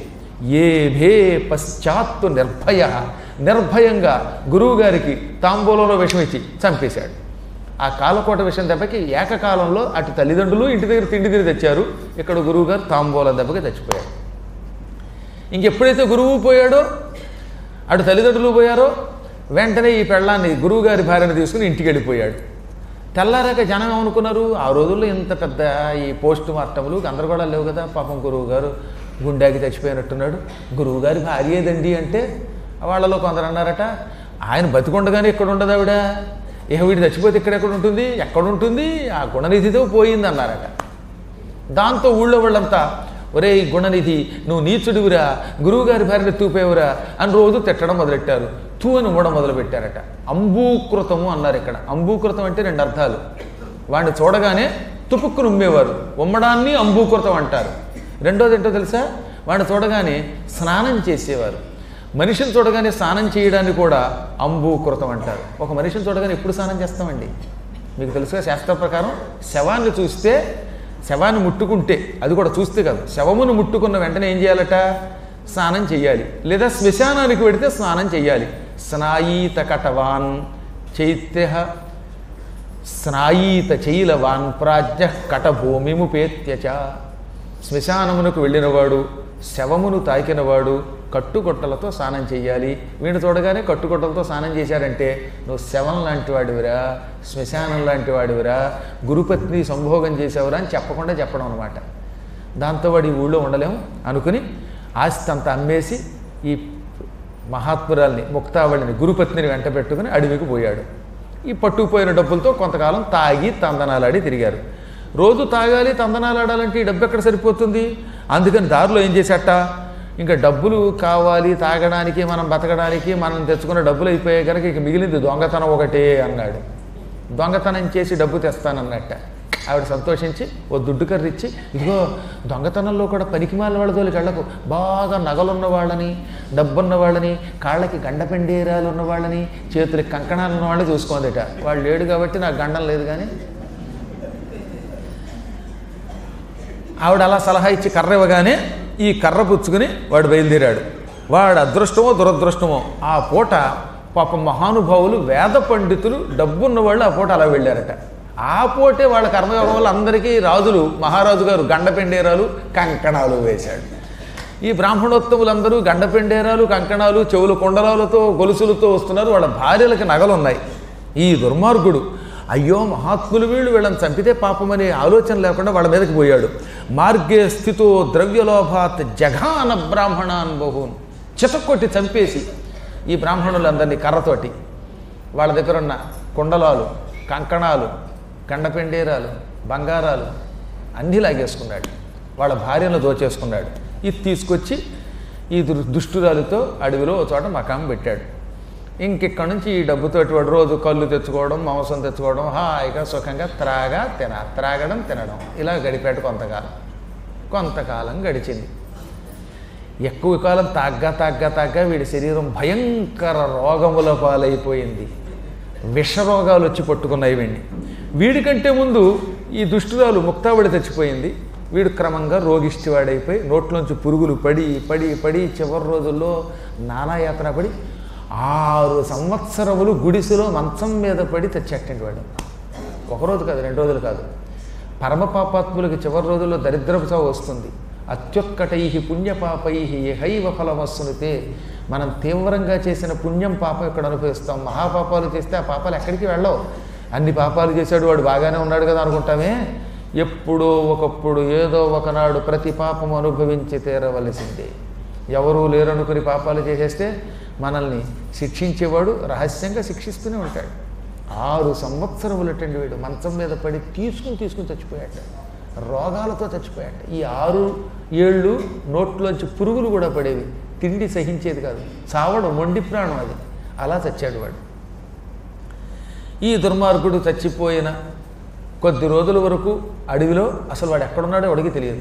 ఏ భే పశ్చాత్తు నిర్భయ నిర్భయంగా గురువు గారికి తాంబూలంలో విషం ఇచ్చి చంపేశాడు ఆ కాలకోట విషయం దెబ్బకి ఏకకాలంలో అటు తల్లిదండ్రులు ఇంటి దగ్గర తిండి తిరిగి తెచ్చారు ఇక్కడ గురువు గారు తాంబూలం దెబ్బకి చచ్చిపోయాడు ఇంకెప్పుడైతే గురువు పోయాడో అటు తల్లిదండ్రులు పోయారో వెంటనే ఈ పెళ్ళాన్ని గురువుగారి భార్యను తీసుకుని ఇంటికి వెళ్ళిపోయాడు తెల్లారాక జనం ఏమనుకున్నారు ఆ రోజుల్లో ఇంత పెద్ద ఈ పోస్ట్ మార్టములు గందరగోళాలు లేవు కదా పాపం గురువు గారు గుండెకి చచ్చిపోయినట్టున్నాడు గురువు గారి భార్య ఏదండి అంటే వాళ్ళలో కొందరు అన్నారట ఆయన బతికుండగానే ఇక్కడ ఉండదు ఆవిడ ఇక వీడు చచ్చిపోతే ఇక్కడ ఎక్కడ ఉంటుంది ఎక్కడ ఉంటుంది ఆ గుణనిధితో పోయింది అన్నారట దాంతో ఊళ్ళో వాళ్ళంతా ఒరే ఈ గుణనిధి నువ్వు నీచుడివిరా గురువుగారి భార్యను తూపేవురా అని రోజు తిట్టడం మొదలెట్టారు తూ అని మూడ మొదలుపెట్టారట అంబూకృతము అన్నారు ఇక్కడ అంబూకృతం అంటే రెండు అర్థాలు వాడిని చూడగానే తుపుక్కును ఉమ్మేవారు ఉమ్మడాన్ని అంబూకృతం అంటారు రెండోది ఏంటో తెలుసా వాడిని చూడగానే స్నానం చేసేవారు మనిషిని చూడగానే స్నానం చేయడాన్ని కూడా అంబూకృతం అంటారు ఒక మనిషిని చూడగానే ఎప్పుడు స్నానం చేస్తామండి మీకు తెలుసుగా శాస్త్ర ప్రకారం శవాన్ని చూస్తే శవాన్ని ముట్టుకుంటే అది కూడా చూస్తే కాదు శవమును ముట్టుకున్న వెంటనే ఏం చేయాలట స్నానం చేయాలి లేదా శ్మశానానికి వెడితే స్నానం చేయాలి స్నాయీత కటవాన్ చైత్య స్నాయీత చైలవాన్ ప్రాజ్ఞ కటభూమిముపేత్యచ శ్మశానమునకు వెళ్ళినవాడు శవమును తాకినవాడు కట్టుకొట్టలతో స్నానం చేయాలి వీడిని చూడగానే కట్టుకొట్టలతో స్నానం చేశారంటే నువ్వు శవం లాంటి వాడివిరా శ్మశానం లాంటి వాడివిరా గురుపత్ని సంభోగం చేసేవరా అని చెప్పకుండా చెప్పడం అనమాట దాంతో వాడు ఈ ఊళ్ళో ఉండలేం అనుకుని ఆస్తి అంతా అమ్మేసి ఈ మహాత్మురాల్ని ముక్తావళిని గురుపత్నిని వెంట పెట్టుకుని అడవికి పోయాడు ఈ పట్టుకుపోయిన డబ్బులతో కొంతకాలం తాగి తందనాలాడి తిరిగారు రోజు తాగాలి తందనాలు ఆడాలంటే ఈ డబ్బు ఎక్కడ సరిపోతుంది అందుకని దారిలో ఏం చేశాట ఇంకా డబ్బులు కావాలి తాగడానికి మనం బతకడానికి మనం తెచ్చుకున్న డబ్బులు అయిపోయాయి కనుక ఇక మిగిలింది దొంగతనం ఒకటే అన్నాడు దొంగతనం చేసి డబ్బు తెస్తానన్నట్ట ఆవిడ సంతోషించి ఓ దుడ్డు కర్ర ఇచ్చి ఇదిగో దొంగతనంలో కూడా పనికిమాల వాళ్ళ తోలికి వెళ్ళకు బాగా నగలున్న వాళ్ళని డబ్బున్న వాళ్ళని కాళ్ళకి గండపెండేరాలు ఉన్న వాళ్ళని చేతులకి కంకణాలు ఉన్న వాళ్ళని చూసుకోందిట వాళ్ళు లేడు కాబట్టి నాకు గండం లేదు కానీ ఆవిడ అలా సలహా ఇచ్చి కర్ర ఇవ్వగానే ఈ కర్ర పుచ్చుకుని వాడు బయలుదేరాడు వాడు అదృష్టమో దురదృష్టమో ఆ పూట పాపం మహానుభావులు వేద పండితులు డబ్బున్న వాళ్ళు ఆ పూట అలా వెళ్ళారట ఆ పోటే వాళ్ళ కర్మయోగం వల్ల అందరికీ రాజులు మహారాజు గారు గండపెండేరాలు కంకణాలు వేశాడు ఈ బ్రాహ్మణోత్తములందరూ గండపెండేరాలు కంకణాలు చెవులు కొండలాలతో గొలుసులతో వస్తున్నారు వాళ్ళ భార్యలకి నగలు ఉన్నాయి ఈ దుర్మార్గుడు అయ్యో మహాత్ములు వీళ్ళు వీళ్ళని చంపితే పాపమనే ఆలోచన లేకుండా వాళ్ళ మీదకి పోయాడు మార్గే స్థితో ద్రవ్యలోభాత్ జఘాన బ్రాహ్మణాన్ బహూన్ చితక్కొట్టి చంపేసి ఈ బ్రాహ్మణులందరినీ కర్రతోటి వాళ్ళ దగ్గర ఉన్న కుండలాలు కంకణాలు గండపెండేరాలు బంగారాలు అన్నీ లాగేసుకున్నాడు వాళ్ళ భార్యను దోచేసుకున్నాడు ఇది తీసుకొచ్చి ఈ దు దుష్టురాలితో అడవిలో ఒక చోట మకాం పెట్టాడు ఇంకెక్కడి నుంచి ఈ డబ్బుతోటి వాడు రోజు కళ్ళు తెచ్చుకోవడం మాంసం తెచ్చుకోవడం హాయిగా సుఖంగా త్రాగా తిన త్రాగడం తినడం ఇలా గడిపాడు కొంతకాలం కొంతకాలం గడిచింది ఎక్కువ కాలం తాగ్గా తాగ్గా తాగ్గా వీడి శరీరం భయంకర రోగముల పాలైపోయింది విషరోగాలు వచ్చి పట్టుకున్నాయి వీడిని వీడికంటే ముందు ఈ దుష్టురాలు ముక్తాబడి తెచ్చిపోయింది వీడు క్రమంగా రోగిష్టివాడైపోయి నోట్లోంచి పురుగులు పడి పడి పడి చివరి రోజుల్లో నానాయాతన పడి ఆరు సంవత్సరములు గుడిసెలో మంచం మీద పడి తెచ్చట్టండి వాడు ఒకరోజు కాదు రెండు రోజులు కాదు పరమ పాపాత్ములకి చివరి రోజుల్లో దరిద్రపు చావు వస్తుంది అత్యుత్కటై పుణ్యపాపై హైవ ఫలమస్సునితే మనం తీవ్రంగా చేసిన పుణ్యం పాపం ఇక్కడ అనుభవిస్తాం మహాపాపాలు చేస్తే ఆ పాపాలు ఎక్కడికి వెళ్ళవు అన్ని పాపాలు చేశాడు వాడు బాగానే ఉన్నాడు కదా అనుకుంటామే ఎప్పుడో ఒకప్పుడు ఏదో ఒకనాడు ప్రతి పాపం అనుభవించి తీరవలసిందే ఎవరూ లేరనుకుని పాపాలు చేసేస్తే మనల్ని శిక్షించేవాడు రహస్యంగా శిక్షిస్తూనే ఉంటాడు ఆరు సంవత్సరములటండి వీడు మంచం మీద పడి తీసుకుని తీసుకుని చచ్చిపోయాడు రోగాలతో చచ్చిపోయాడు ఈ ఆరు ఏళ్ళు నోట్లోంచి పురుగులు కూడా పడేవి తిండి సహించేది కాదు చావడం మొండి ప్రాణం అది అలా చచ్చాడు వాడు ఈ దుర్మార్గుడు చచ్చిపోయిన కొద్ది రోజుల వరకు అడవిలో అసలు వాడు ఎక్కడున్నాడో వాడికి తెలియదు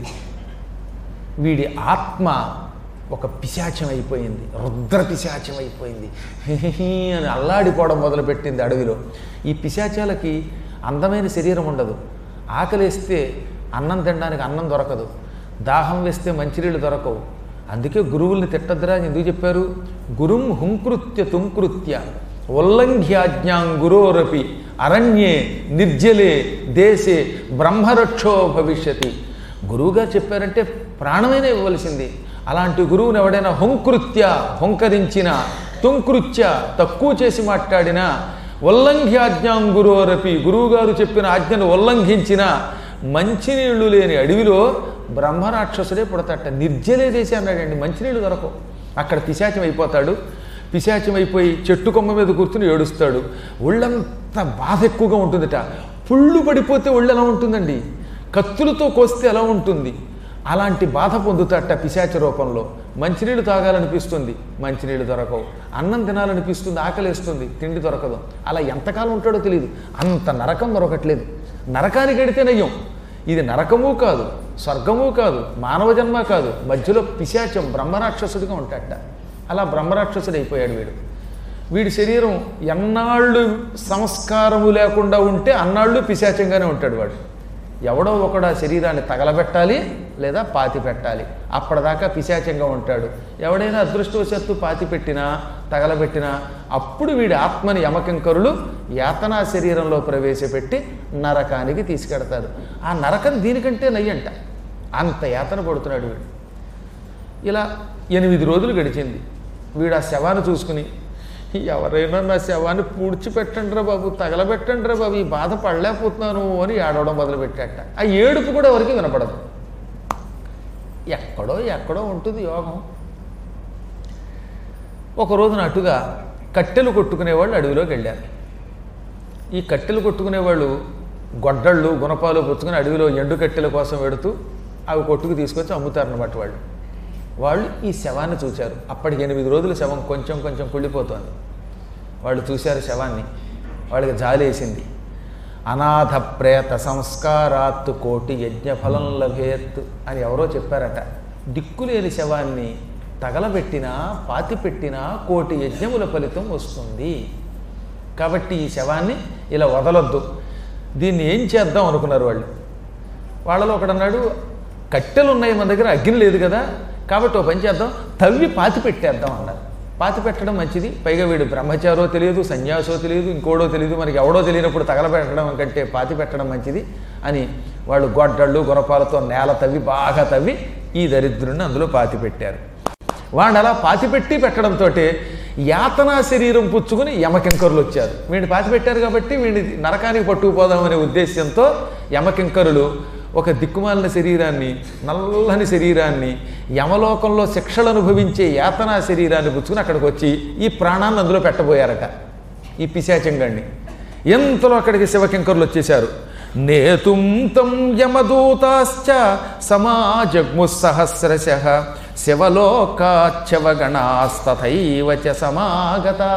వీడి ఆత్మ ఒక పిశాచం అయిపోయింది రుద్ర పిశాచం అయిపోయింది హిహిహి అని అల్లాడిపోవడం మొదలుపెట్టింది అడవిలో ఈ పిశాచాలకి అందమైన శరీరం ఉండదు ఆకలేస్తే అన్నం తినడానికి అన్నం దొరకదు దాహం వేస్తే మంచినీళ్ళు దొరకవు అందుకే గురువుల్ని తిట్టద్దురా అని ఎందుకు చెప్పారు గురుం హుంకృత్య తుంకృత్య ఉల్లంఘ్యాజ్ఞాం గురోరపి అరణ్యే నిర్జలే దేశే బ్రహ్మరక్షో భవిష్యతి గురువుగారు చెప్పారంటే ప్రాణమైనా ఇవ్వవలసింది అలాంటి గురువుని ఎవడైనా హుంకృత్య హుంకరించిన తుంకృత్య తక్కువ చేసి మాట్లాడినా ఉల్లంఘ్యాజ్ఞాం గురోరపి గురువుగారు చెప్పిన ఆజ్ఞను ఉల్లంఘించిన మంచినీళ్లు లేని అడవిలో బ్రహ్మరాక్షసుడే పుడతాట నిర్జలే దేశి అన్నాడండి మంచినీళ్ళు దొరకవు అక్కడ పిశాచం అయిపోతాడు పిశాచం అయిపోయి చెట్టు కొమ్మ మీద కూర్చుని ఏడుస్తాడు ఒళ్ళంతా బాధ ఎక్కువగా ఉంటుందట పుళ్ళు పడిపోతే ఒళ్ళు ఎలా ఉంటుందండి కత్తులతో కోస్తే ఎలా ఉంటుంది అలాంటి బాధ పొందుతాట పిశాచ రూపంలో మంచినీళ్ళు తాగాలనిపిస్తుంది మంచినీళ్ళు దొరకవు అన్నం తినాలనిపిస్తుంది ఆకలేస్తుంది తిండి దొరకదు అలా ఎంతకాలం ఉంటాడో తెలియదు అంత నరకం మరొకట్లేదు నరకానికి ఎడితే నయ్యం ఇది నరకము కాదు స్వర్గము కాదు మానవ జన్మ కాదు మధ్యలో పిశాచం బ్రహ్మరాక్షసుడిగా ఉంటాడట అలా బ్రహ్మరాక్షసుడు అయిపోయాడు వీడు వీడి శరీరం ఎన్నాళ్ళు సంస్కారము లేకుండా ఉంటే అన్నాళ్ళు పిశాచంగానే ఉంటాడు వాడు ఎవడో ఒకడు ఆ శరీరాన్ని తగలబెట్టాలి లేదా పాతి పెట్టాలి అప్పటిదాకా పిశాచంగా ఉంటాడు ఎవడైనా అదృష్టవశాత్తు పాతి పెట్టినా తగలబెట్టినా అప్పుడు వీడి ఆత్మని యమకింకరులు యాతనా శరీరంలో ప్రవేశపెట్టి నరకానికి తీసుకెడతారు ఆ నరకం దీనికంటే నయ్యంట అంత యాతన పడుతున్నాడు వీడు ఇలా ఎనిమిది రోజులు గడిచింది వీడు ఆ శవాన్ని చూసుకుని ఎవరైనా నా శవాన్ని పూడ్చిపెట్టండి రా బాబు తగలబెట్టండి రా బాబు ఈ బాధ పడలేకపోతున్నాను అని ఏడవడం మొదలుపెట్టాట ఆ ఏడుపు కూడా ఎవరికి వినపడదు ఎక్కడో ఎక్కడో ఉంటుంది యోగం ఒక రోజున అటుగా కట్టెలు కొట్టుకునేవాళ్ళు అడవిలోకి వెళ్ళారు ఈ కట్టెలు కొట్టుకునేవాళ్ళు గొడ్డళ్ళు గుణపాలు పుచ్చుకొని అడవిలో ఎండు కట్టెల కోసం వెడుతూ అవి కొట్టుకు తీసుకొచ్చి అమ్ముతారన్నమాట వాళ్ళు వాళ్ళు ఈ శవాన్ని చూశారు అప్పటికి ఎనిమిది రోజుల శవం కొంచెం కొంచెం కుళ్ళిపోతోంది వాళ్ళు చూశారు శవాన్ని వాళ్ళకి జాలేసింది అనాథ ప్రేత సంస్కారాత్తు కోటి యజ్ఞఫలం లభేత్ అని ఎవరో చెప్పారట దిక్కులేని శవాన్ని తగలబెట్టినా పాతిపెట్టినా కోటి యజ్ఞముల ఫలితం వస్తుంది కాబట్టి ఈ శవాన్ని ఇలా వదలొద్దు దీన్ని ఏం చేద్దాం అనుకున్నారు వాళ్ళు వాళ్ళలో ఒకడన్నాడు కట్టెలు ఉన్నాయి మన దగ్గర అగ్ని లేదు కదా కాబట్టి ఓ పని చేద్దాం తవ్వి పాతి పెట్టేద్దాం అన్నారు పాతి పెట్టడం మంచిది పైగా వీడు బ్రహ్మచారో తెలియదు సన్యాసో తెలియదు ఇంకోడో తెలియదు మనకి ఎవడో తెలియనప్పుడు తగలబెట్టడం కంటే పాతి పెట్టడం మంచిది అని వాళ్ళు గొడ్డళ్ళు గురపాలతో నేల తవ్వి బాగా తవ్వి ఈ దరిద్రుడిని అందులో పాతి పెట్టారు వాడిని అలా పాతిపెట్టి పెట్టడంతో యాతనా శరీరం పుచ్చుకుని యమకింకరులు వచ్చారు వీడిని పాతిపెట్టారు కాబట్టి వీడిని నరకానికి పట్టుకుపోదామనే ఉద్దేశ్యంతో యమకింకరులు ఒక దిక్కుమాలిన శరీరాన్ని నల్లని శరీరాన్ని యమలోకంలో శిక్షలు అనుభవించే యాతనా శరీరాన్ని పుచ్చుకుని అక్కడికి వచ్చి ఈ ప్రాణాన్ని అందులో పెట్టబోయారట ఈ పిశాచంగాన్ని ఎంతలో అక్కడికి శివకింకరులు వచ్చేశారు నేతుం తం యమదూతాశ్చ సమాజగ్ము సహస్రశ శివలోకాచ్చవగణాస్తథైవ చ సమాగతా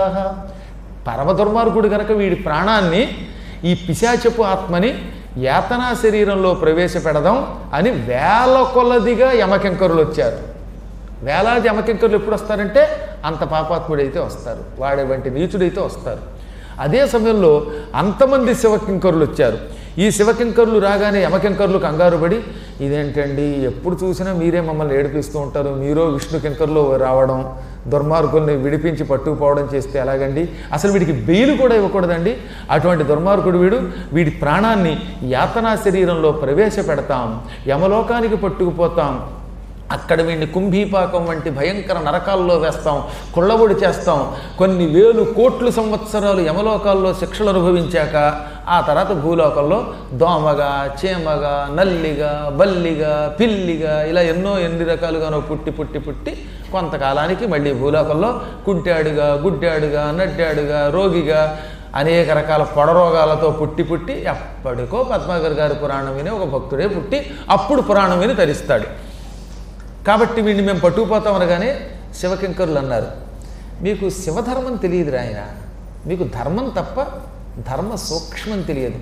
పరమ దుర్మార్గుడు గనక వీడి ప్రాణాన్ని ఈ పిశాచపు ఆత్మని యాతనా శరీరంలో ప్రవేశపెడదాం అని వేల కొలదిగా యమకింకరులు వచ్చారు వేలాది యమకింకరులు ఎప్పుడు వస్తారంటే అంత పాపాత్ముడైతే వస్తారు వాడే వంటి నీచుడైతే వస్తారు అదే సమయంలో అంతమంది శివకింకరులు వచ్చారు ఈ శివకింకరులు రాగానే యమకింకరులు కంగారు పడి ఇదేంటండి ఎప్పుడు చూసినా మీరే మమ్మల్ని ఏడిపిస్తూ ఉంటారు మీరో విష్ణు కింకర్లు రావడం దుర్మార్గుల్ని విడిపించి పట్టుకుపోవడం చేస్తే ఎలాగండి అసలు వీడికి బెయిల్ కూడా ఇవ్వకూడదండి అటువంటి దుర్మార్గుడు వీడు వీడి ప్రాణాన్ని యాతనా శరీరంలో ప్రవేశపెడతాం యమలోకానికి పట్టుకుపోతాం అక్కడ వీడిని కుంభీపాకం వంటి భయంకర నరకాల్లో వేస్తాం కుళ్ళబొడి చేస్తాం కొన్ని వేలు కోట్లు సంవత్సరాలు యమలోకాల్లో శిక్షలు అనుభవించాక ఆ తర్వాత భూలోకంలో దోమగా చీమగా నల్లిగా బల్లిగా పిల్లిగా ఇలా ఎన్నో ఎన్ని రకాలుగానో పుట్టి పుట్టి పుట్టి కొంతకాలానికి మళ్ళీ భూలోకంలో కుంటాడుగా గుడ్డాడుగా నడ్డాడుగా రోగిగా అనేక రకాల పొడరోగాలతో పుట్టి పుట్టి ఎప్పటికో పద్మాగర్ గారి పురాణం విని ఒక భక్తుడే పుట్టి అప్పుడు పురాణం విని తరిస్తాడు కాబట్టి వీడిని మేము పట్టుకుపోతాం అనగానే శివకింకరులు అన్నారు మీకు శివధర్మం తెలియదు ఆయన మీకు ధర్మం తప్ప ధర్మ సూక్ష్మం తెలియదు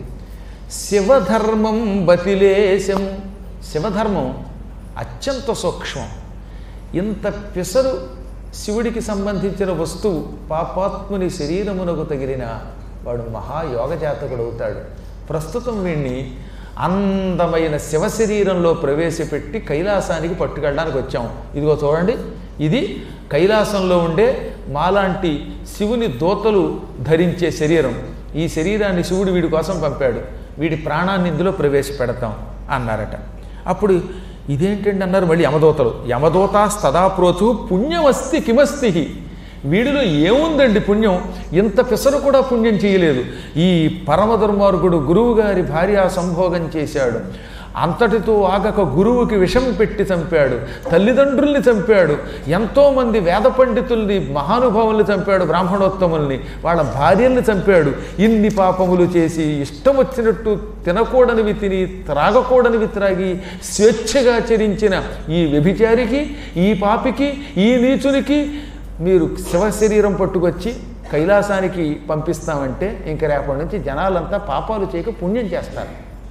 శివధర్మం బతిలేశం శివధర్మం అత్యంత సూక్ష్మం ఇంత పిసరు శివుడికి సంబంధించిన వస్తువు పాపాత్ముని శరీరమునకు తగిలిన వాడు మహాయోగ జాతకుడు అవుతాడు ప్రస్తుతం వీణ్ణి అందమైన శివ శరీరంలో ప్రవేశపెట్టి కైలాసానికి పట్టుకెళ్ళడానికి వచ్చాం ఇదిగో చూడండి ఇది కైలాసంలో ఉండే మాలాంటి శివుని దోతలు ధరించే శరీరం ఈ శరీరాన్ని శివుడు వీడి కోసం పంపాడు వీడి ప్రాణాన్ని ఇందులో ప్రవేశపెడతాం అన్నారట అప్పుడు ఇదేంటండి అన్నారు మళ్ళీ యమదూతలు యమదూతాస్తదాప్రోచు పుణ్యమస్తి కిమస్తి వీడిలో ఏముందండి పుణ్యం ఇంత పిసరు కూడా పుణ్యం చేయలేదు ఈ పరమ దుర్మార్గుడు గురువు గారి భార్య సంభోగం చేశాడు అంతటితో ఆగక గురువుకి విషం పెట్టి చంపాడు తల్లిదండ్రుల్ని చంపాడు ఎంతోమంది వేద పండితుల్ని మహానుభావుల్ని చంపాడు బ్రాహ్మణోత్తముల్ని వాళ్ళ భార్యల్ని చంపాడు ఇన్ని పాపములు చేసి ఇష్టం వచ్చినట్టు తినకూడనివి తిని త్రాగకూడనివి త్రాగి స్వేచ్ఛగా చరించిన ఈ వ్యభిచారికి ఈ పాపికి ఈ నీచునికి మీరు శివ శరీరం పట్టుకొచ్చి కైలాసానికి పంపిస్తామంటే ఇంక రేపటి నుంచి జనాలంతా పాపాలు చేయక పుణ్యం చేస్తారు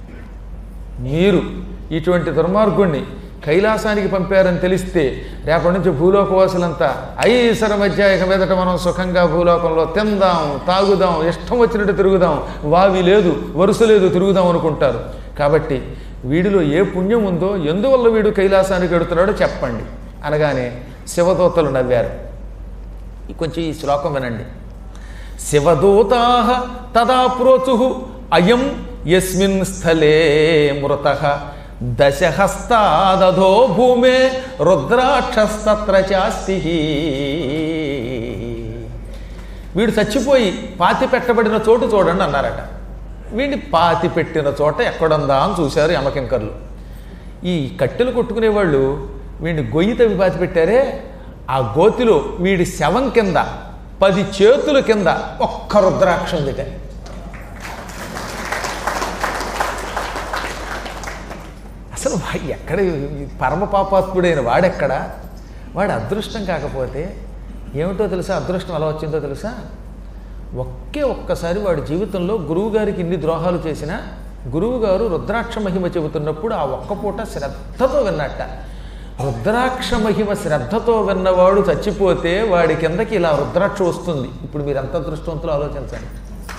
మీరు ఇటువంటి దుర్మార్గుణ్ణి కైలాసానికి పంపారని తెలిస్తే రేపటి నుంచి భూలోకవాసులంతా ఐసర మధ్య ఇక మీదట మనం సుఖంగా భూలోకంలో తిందాం తాగుదాం ఇష్టం వచ్చినట్టు తిరుగుదాం వావి లేదు వరుస లేదు తిరుగుదాం అనుకుంటారు కాబట్టి వీడిలో ఏ పుణ్యం ఉందో ఎందువల్ల వీడు కైలాసానికి ఎడుతున్నాడో చెప్పండి అనగానే శివదూతలు నవ్వారు కొంచెం ఈ శ్లోకం వినండి శివదూతా తదా ప్రోచు అయం ఎస్మిన్ స్థలే మృత దశహస్తాదధో భూమే రుద్రాక్షస్తత్ర చాస్తి వీడు చచ్చిపోయి పాతి పెట్టబడిన చోటు చూడండి అన్నారట వీడిని పాతి పెట్టిన చోట ఎక్కడుందా అని చూశారు యమకింకర్లు ఈ కట్టెలు కొట్టుకునేవాళ్ళు వీడిని గొయ్యి తవ్వి పాతి పెట్టారే ఆ గోతిలో వీడి శవం కింద పది చేతుల కింద ఒక్క రుద్రాక్ష ఉందిట అసలు వా- ఎక్కడ ఈ పరమ పాపాత్ముడైన వాడెక్కడ వాడి అదృష్టం కాకపోతే ఏమిటో తెలుసా అదృష్టం ఎలా వచ్చిందో తెలుసా ఒకే ఒక్కసారి వాడి జీవితంలో గురువుగారికి ఇన్ని ద్రోహాలు చేసినా గురువుగారు రుద్రాక్ష మహిమ చెబుతున్నప్పుడు ఆ ఒక్క పూట శ్రద్ధతో విన్నట్ట రుద్రాక్ష మహిమ శ్రద్ధతో విన్నవాడు చచ్చిపోతే వాడి కిందకి ఇలా రుద్రాక్ష వస్తుంది ఇప్పుడు మీరు ఎంత అదృష్టవంతులు ఆలోచించండి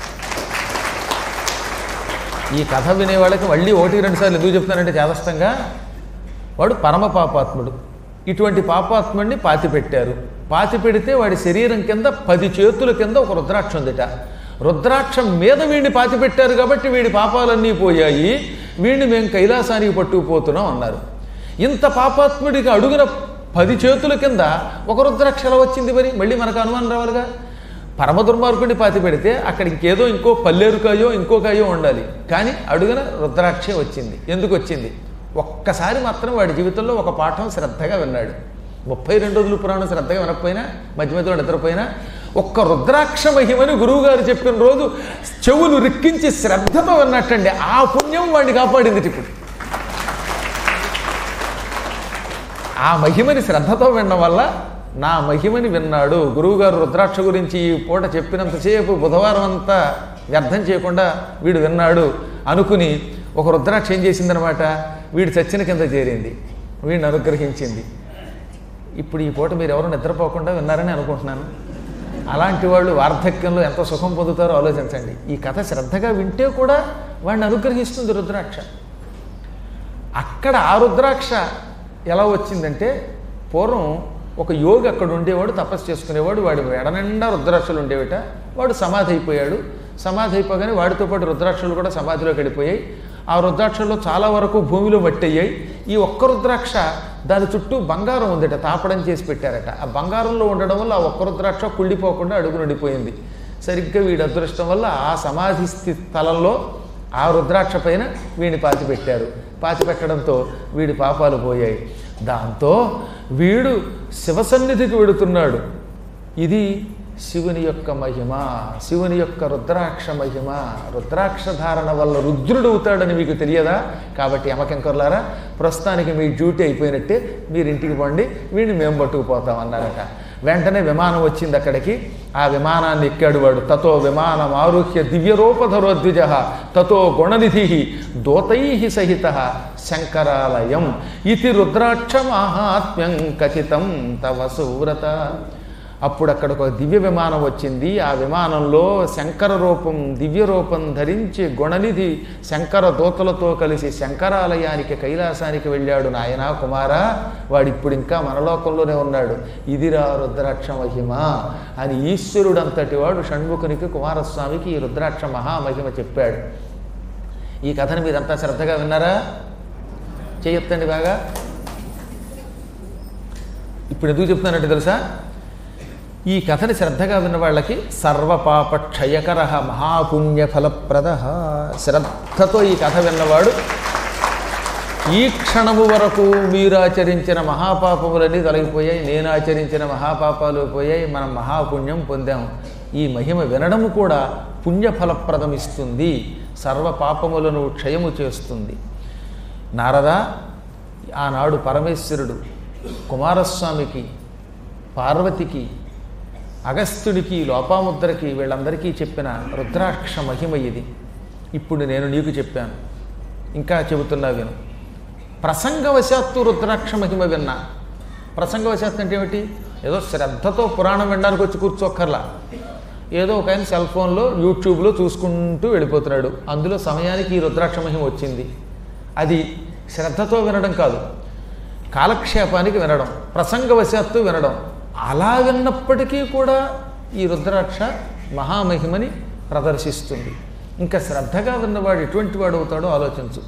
ఈ కథ వినే వాళ్ళకి మళ్ళీ ఒకటి రెండు సార్లు ఎందుకు చెప్తానంటే చేదస్తంగా వాడు పరమ పాపాత్ముడు ఇటువంటి పాపాత్ముడిని పాతి పెట్టారు పాతి పెడితే వాడి శరీరం కింద పది చేతుల కింద ఒక రుద్రాక్ష ఉందిట రుద్రాక్షం మీద వీడిని పాతి పెట్టారు కాబట్టి వీడి పాపాలన్నీ పోయాయి వీడిని మేము కైలాసానికి పట్టుకుపోతున్నాం అన్నారు ఇంత పాపాత్ముడికి అడుగున పది చేతుల కింద ఒక రుద్రాక్ష ఎలా వచ్చింది మరి మళ్ళీ మనకు అనుమానం రావాలిగా పరమ దుర్మార్గుడిని పాతి పెడితే అక్కడ ఇంకేదో ఇంకో పల్లేరుకాయో ఇంకో కాయో ఉండాలి కానీ అడుగున రుద్రాక్షే వచ్చింది ఎందుకు వచ్చింది ఒక్కసారి మాత్రం వాడి జీవితంలో ఒక పాఠం శ్రద్ధగా విన్నాడు ముప్పై రెండు రోజులు పురాణం శ్రద్ధగా వినకపోయినా మధ్య మధ్యలో నిద్రపోయినా ఒక్క రుద్రాక్ష మహిమని గురువుగారు చెప్పిన రోజు చెవులు రిక్కించి శ్రద్ధతో విన్నట్టండి ఆ పుణ్యం వాడిని కాపాడింది ఇప్పుడు ఆ మహిమని శ్రద్ధతో వినడం వల్ల నా మహిమని విన్నాడు గురువుగారు రుద్రాక్ష గురించి ఈ పూట చెప్పినంతసేపు బుధవారం అంతా వ్యర్థం చేయకుండా వీడు విన్నాడు అనుకుని ఒక రుద్రాక్ష ఏం చేసిందనమాట వీడు చచ్చిన కింద చేరింది వీడిని అనుగ్రహించింది ఇప్పుడు ఈ పూట మీరు ఎవరు నిద్రపోకుండా విన్నారని అనుకుంటున్నాను అలాంటి వాళ్ళు వార్ధక్యంలో ఎంత సుఖం పొందుతారో ఆలోచించండి ఈ కథ శ్రద్ధగా వింటే కూడా వాడిని అనుగ్రహిస్తుంది రుద్రాక్ష అక్కడ ఆ రుద్రాక్ష ఎలా వచ్చిందంటే పూర్వం ఒక యోగి అక్కడ ఉండేవాడు తపస్సు చేసుకునేవాడు వాడి ఎడనిండా రుద్రాక్షలు ఉండేవిట వాడు సమాధి అయిపోయాడు సమాధి అయిపోగానే వాడితో పాటు రుద్రాక్షలు కూడా సమాధిలోకి వెళ్ళిపోయాయి ఆ రుద్రాక్షల్లో చాలా వరకు భూమిలో మట్టి అయ్యాయి ఈ ఒక్క రుద్రాక్ష దాని చుట్టూ బంగారం ఉందట తాపడం చేసి పెట్టారట ఆ బంగారంలో ఉండడం వల్ల ఆ ఒక్క రుద్రాక్ష కుళ్ళిపోకుండా అడుగు నుండిపోయింది సరిగ్గా వీడి అదృష్టం వల్ల ఆ సమాధి స్థి- స్థలంలో ఆ రుద్రాక్ష పైన వీడిని పాతి పెట్టారు పాతి పెట్టడంతో వీడి పాపాలు పోయాయి దాంతో వీడు శివసన్నిధికి వెడుతున్నాడు ఇది శివుని యొక్క మహిమ శివుని యొక్క రుద్రాక్ష మహిమ రుద్రాక్ష ధారణ వల్ల రుద్రుడు అవుతాడని మీకు తెలియదా కాబట్టి యమకెంకర్లారా ప్రస్తుతానికి మీ డ్యూటీ అయిపోయినట్టే మీరు ఇంటికి పండి వీడిని మేము పట్టుకుపోతాం అన్నారట వెంటనే విమానం వచ్చింది అక్కడికి ఆ విమానాన్ని ఎక్కాడు వాడు తతో విమానం ఆరుహ్య దివ్యరూపధరోద్విజ తతో గుణనిధి దూతై సహిత శంకరాలయం ఇది రుద్రాక్ష మాహాత్మ్యం కథితం తవ సువ్రత అప్పుడు అక్కడ ఒక దివ్య విమానం వచ్చింది ఆ విమానంలో శంకర రూపం దివ్య రూపం ధరించి గుణనిధి శంకర దూతలతో కలిసి శంకరాలయానికి కైలాసానికి వెళ్ళాడు నాయన కుమారా వాడు ఇప్పుడు ఇంకా మనలోకంలోనే ఉన్నాడు ఇదిరా రుద్రాక్ష మహిమ అని ఈశ్వరుడంతటి వాడు షణ్ముఖునికి కుమారస్వామికి ఈ రుద్రాక్ష మహామహిమ చెప్పాడు ఈ కథను మీరంతా శ్రద్ధగా విన్నారా చేయొత్తండి బాగా ఇప్పుడు ఎందుకు చెప్తున్నానంటే తెలుసా ఈ కథని శ్రద్ధగా విన్న వాళ్ళకి సర్వపాప క్షయకర మహాపుణ్య ఫలప్రద శ్రద్ధతో ఈ కథ విన్నవాడు ఈ క్షణము వరకు మీరు ఆచరించిన మహాపాపములన్నీ తొలగిపోయాయి నేను ఆచరించిన మహాపాపాలు పోయాయి మనం మహాపుణ్యం పొందాము ఈ మహిమ వినడము కూడా పుణ్యఫలప్రదం ఇస్తుంది సర్వ పాపములను క్షయము చేస్తుంది నారద ఆనాడు పరమేశ్వరుడు కుమారస్వామికి పార్వతికి అగస్త్యుడికి లోపాముద్రకి వీళ్ళందరికీ చెప్పిన రుద్రాక్ష మహిమ ఇది ఇప్పుడు నేను నీకు చెప్పాను ఇంకా చెబుతున్నా విను ప్రసంగవశాత్తు రుద్రాక్ష మహిమ విన్నా ప్రసంగవశాత్తు అంటే ఏమిటి ఏదో శ్రద్ధతో పురాణం వినడానికి వచ్చి కూర్చోక్కర్లా ఏదో ఒక ఆయన సెల్ ఫోన్లో యూట్యూబ్లో చూసుకుంటూ వెళ్ళిపోతున్నాడు అందులో సమయానికి ఈ రుద్రాక్ష మహిమ వచ్చింది అది శ్రద్ధతో వినడం కాదు కాలక్షేపానికి వినడం ప్రసంగవశాత్తు వినడం అలా విన్నప్పటికీ కూడా ఈ రుద్రాక్ష మహామహిమని ప్రదర్శిస్తుంది ఇంకా శ్రద్ధగా విన్నవాడు ఎటువంటి వాడు అవుతాడో ఆలోచించు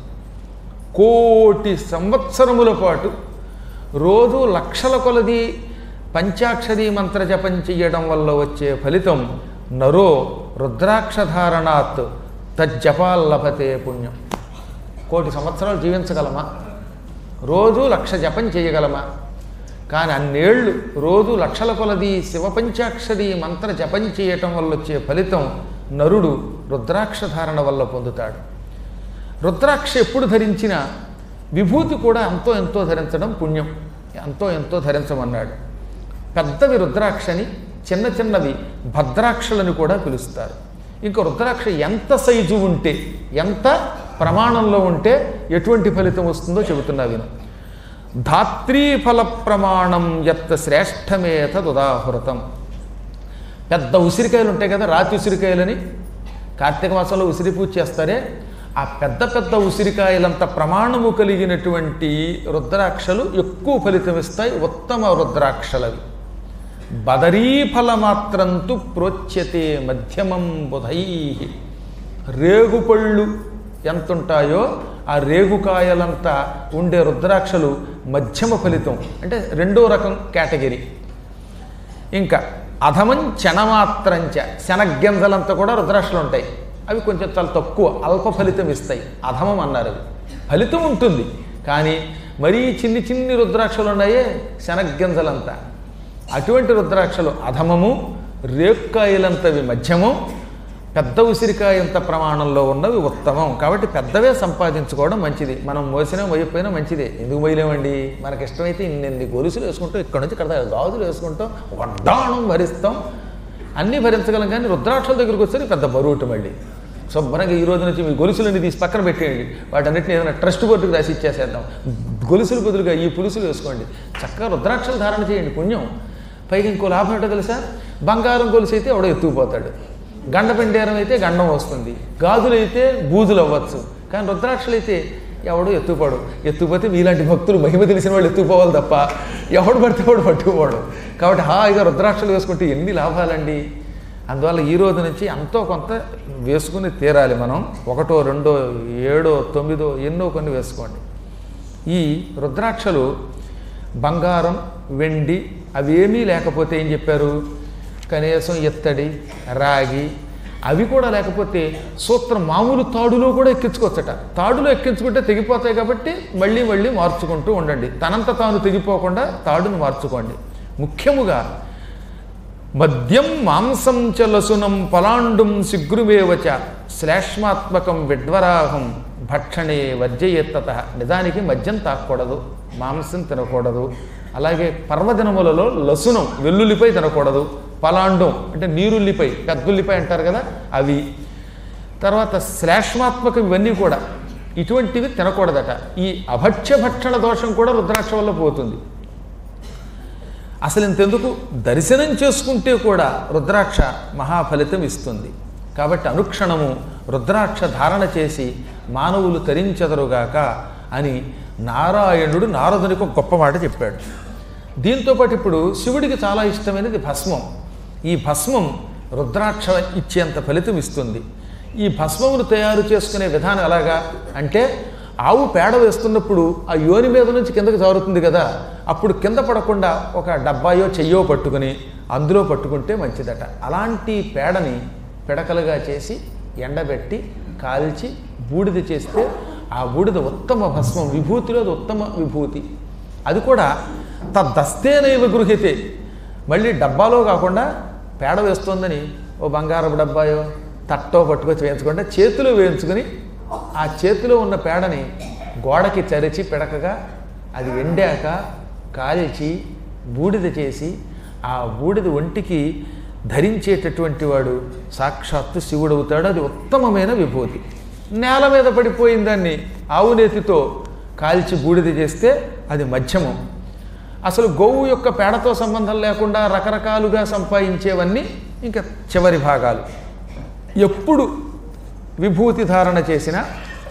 కోటి సంవత్సరముల పాటు రోజు లక్షల కొలది పంచాక్షరీ మంత్ర జపం చెయ్యడం వల్ల వచ్చే ఫలితం నరో రుద్రాక్షధారణాత్ తజ్జపాల్లభతే పుణ్యం కోటి సంవత్సరాలు జీవించగలమా రోజు లక్ష జపం చేయగలమా కానీ అన్నేళ్ళు రోజు లక్షల కొలది శివపంచాక్షరి మంత్ర జపం చేయటం వల్ల వచ్చే ఫలితం నరుడు రుద్రాక్ష ధారణ వల్ల పొందుతాడు రుద్రాక్ష ఎప్పుడు ధరించినా విభూతి కూడా ఎంతో ఎంతో ధరించడం పుణ్యం ఎంతో ఎంతో ధరించమన్నాడు పెద్దవి రుద్రాక్షని చిన్న చిన్నవి భద్రాక్షలని కూడా పిలుస్తారు ఇంకా రుద్రాక్ష ఎంత సైజు ఉంటే ఎంత ప్రమాణంలో ఉంటే ఎటువంటి ఫలితం వస్తుందో చెబుతున్నా విను ధాత్రీఫల ప్రమాణం ఎత్త శ్రేష్టమేత ఉదాహృతం పెద్ద ఉసిరికాయలు ఉంటాయి కదా రాతి ఉసిరికాయలని కార్తీక మాసంలో ఉసిరి పూజ చేస్తారే ఆ పెద్ద పెద్ద ఉసిరికాయలంత ప్రమాణము కలిగినటువంటి రుద్రాక్షలు ఎక్కువ ఫలితం ఇస్తాయి ఉత్తమ రుద్రాక్షలవి బదరీఫలమాత్రంతు ప్రోచ్యతే మధ్యమం బుధై రేగుపళ్ళు ఎంతుంటాయో ఆ రేగుకాయలంతా ఉండే రుద్రాక్షలు మధ్యమ ఫలితం అంటే రెండో రకం కేటగిరీ ఇంకా అధమం చనమాత్రంచ శనగ్గింజలంతా కూడా రుద్రాక్షలు ఉంటాయి అవి కొంచెం చాలా తక్కువ అల్ప ఫలితం ఇస్తాయి అధమం అన్నారు అవి ఫలితం ఉంటుంది కానీ మరీ చిన్ని చిన్ని రుద్రాక్షలు ఉన్నాయే శనగ్గింజలంతా అటువంటి రుద్రాక్షలు అధమము రేక్కాయలంతవి మధ్యమం పెద్ద ఉసిరికాయంత ప్రమాణంలో ఉన్నవి ఉత్తమం కాబట్టి పెద్దవే సంపాదించుకోవడం మంచిది మనం మోసినా మోయకపోయినా మంచిదే ఎందుకు మోయలేమండి మనకి ఇష్టమైతే ఇన్ని గొలుసులు వేసుకుంటాం ఇక్కడ నుంచి ఇక్కడ దాకా గాజులు వేసుకుంటాం వడ్డాణం భరిస్తాం అన్నీ భరించగలం కానీ రుద్రాక్షల దగ్గరికి వచ్చేది పెద్ద బరువుట మళ్ళీ శుభ్రంగా ఈ రోజు నుంచి మీ గొలుసులన్నీ తీసి పక్కన పెట్టేయండి వాటన్నిటిని ఏదైనా ట్రస్ట్ బోర్డుకి రాసి ఇచ్చేసేద్దాం గొలుసులు బదులుగా ఈ పులుసులు వేసుకోండి చక్కగా రుద్రాక్షలు ధారణ చేయండి పుణ్యం పైగా ఇంకో లాభం ఏంటో తెలుసా బంగారం గొలుసు అయితే ఎవడో ఎత్తుకుపోతాడు గండ పెండేరం అయితే గండం వస్తుంది గాజులు అయితే బూజులు అవ్వచ్చు కానీ రుద్రాక్షలు అయితే ఎవడు ఎత్తుపోడు ఎత్తుకుపోతే మీలాంటి భక్తులు మహిమ తెలిసిన వాళ్ళు ఎత్తుకుపోవాలి తప్ప ఎవడు పడితే వాడు పట్టుకుపోడు కాబట్టి హాయిగా రుద్రాక్షలు వేసుకుంటే ఎన్ని లాభాలండి అందువల్ల ఈ రోజు నుంచి ఎంతో కొంత వేసుకుని తీరాలి మనం ఒకటో రెండో ఏడో తొమ్మిదో ఎన్నో కొన్ని వేసుకోండి ఈ రుద్రాక్షలు బంగారం వెండి అవేమీ లేకపోతే ఏం చెప్పారు కనీసం ఎత్తడి రాగి అవి కూడా లేకపోతే సూత్రం మామూలు తాడులో కూడా ఎక్కించుకోవచ్చట తాడులో ఎక్కించుకుంటే తెగిపోతాయి కాబట్టి మళ్ళీ మళ్ళీ మార్చుకుంటూ ఉండండి తనంత తాను తెగిపోకుండా తాడును మార్చుకోండి ముఖ్యముగా మద్యం మాంసం చ లసునం పలాండుం శీఘ్రమేవచ శ్లేష్మాత్మకం విడ్వరాహం భక్షణే వర్జయేత్తత నిజానికి మద్యం తాకూడదు మాంసం తినకూడదు అలాగే పర్వదినములలో లసునం వెల్లుల్లిపై తినకూడదు పలాండం అంటే నీరుల్లిపై పెద్దుల్లిపై అంటారు కదా అవి తర్వాత శ్లేష్మాత్మకం ఇవన్నీ కూడా ఇటువంటివి తినకూడదట ఈ అభక్ష్య భక్షణ దోషం కూడా రుద్రాక్ష వల్ల పోతుంది అసలు ఇంతెందుకు దర్శనం చేసుకుంటే కూడా రుద్రాక్ష మహాఫలితం ఇస్తుంది కాబట్టి అనుక్షణము రుద్రాక్ష ధారణ చేసి మానవులు తరించెదరుగాక అని నారాయణుడు నారదునికి ఒక గొప్ప మాట చెప్పాడు దీంతోపాటు ఇప్పుడు శివుడికి చాలా ఇష్టమైనది భస్మం ఈ భస్మం రుద్రాక్ష ఇచ్చేంత ఫలితం ఇస్తుంది ఈ భస్మమును తయారు చేసుకునే విధానం ఎలాగా అంటే ఆవు పేడ వేస్తున్నప్పుడు ఆ యోని మీద నుంచి కిందకి జారుతుంది కదా అప్పుడు కింద పడకుండా ఒక డబ్బాయో చెయ్యో పట్టుకుని అందులో పట్టుకుంటే మంచిదట అలాంటి పేడని పిడకలుగా చేసి ఎండబెట్టి కాల్చి బూడిద చేస్తే ఆ బూడిద ఉత్తమ భస్మం విభూతిలో అది ఉత్తమ విభూతి అది కూడా తద్దస్తేనైవ గృహ్యతే మళ్ళీ డబ్బాలో కాకుండా పేడ వేస్తోందని ఓ బంగారపు డబ్బాయో తట్టో పట్టుకొచ్చి వేయించకుండా చేతిలో వేయించుకొని ఆ చేతిలో ఉన్న పేడని గోడకి చరిచి పిడకగా అది ఎండాక కాల్చి బూడిద చేసి ఆ బూడిద ఒంటికి ధరించేటటువంటి వాడు సాక్షాత్తు శివుడవుతాడు అది ఉత్తమమైన విభూతి నేల మీద పడిపోయిన దాన్ని ఆవు నేతితో కాల్చి బూడిద చేస్తే అది మధ్యమం అసలు గోవు యొక్క పేడతో సంబంధం లేకుండా రకరకాలుగా సంపాదించేవన్నీ ఇంకా చివరి భాగాలు ఎప్పుడు విభూతి ధారణ చేసినా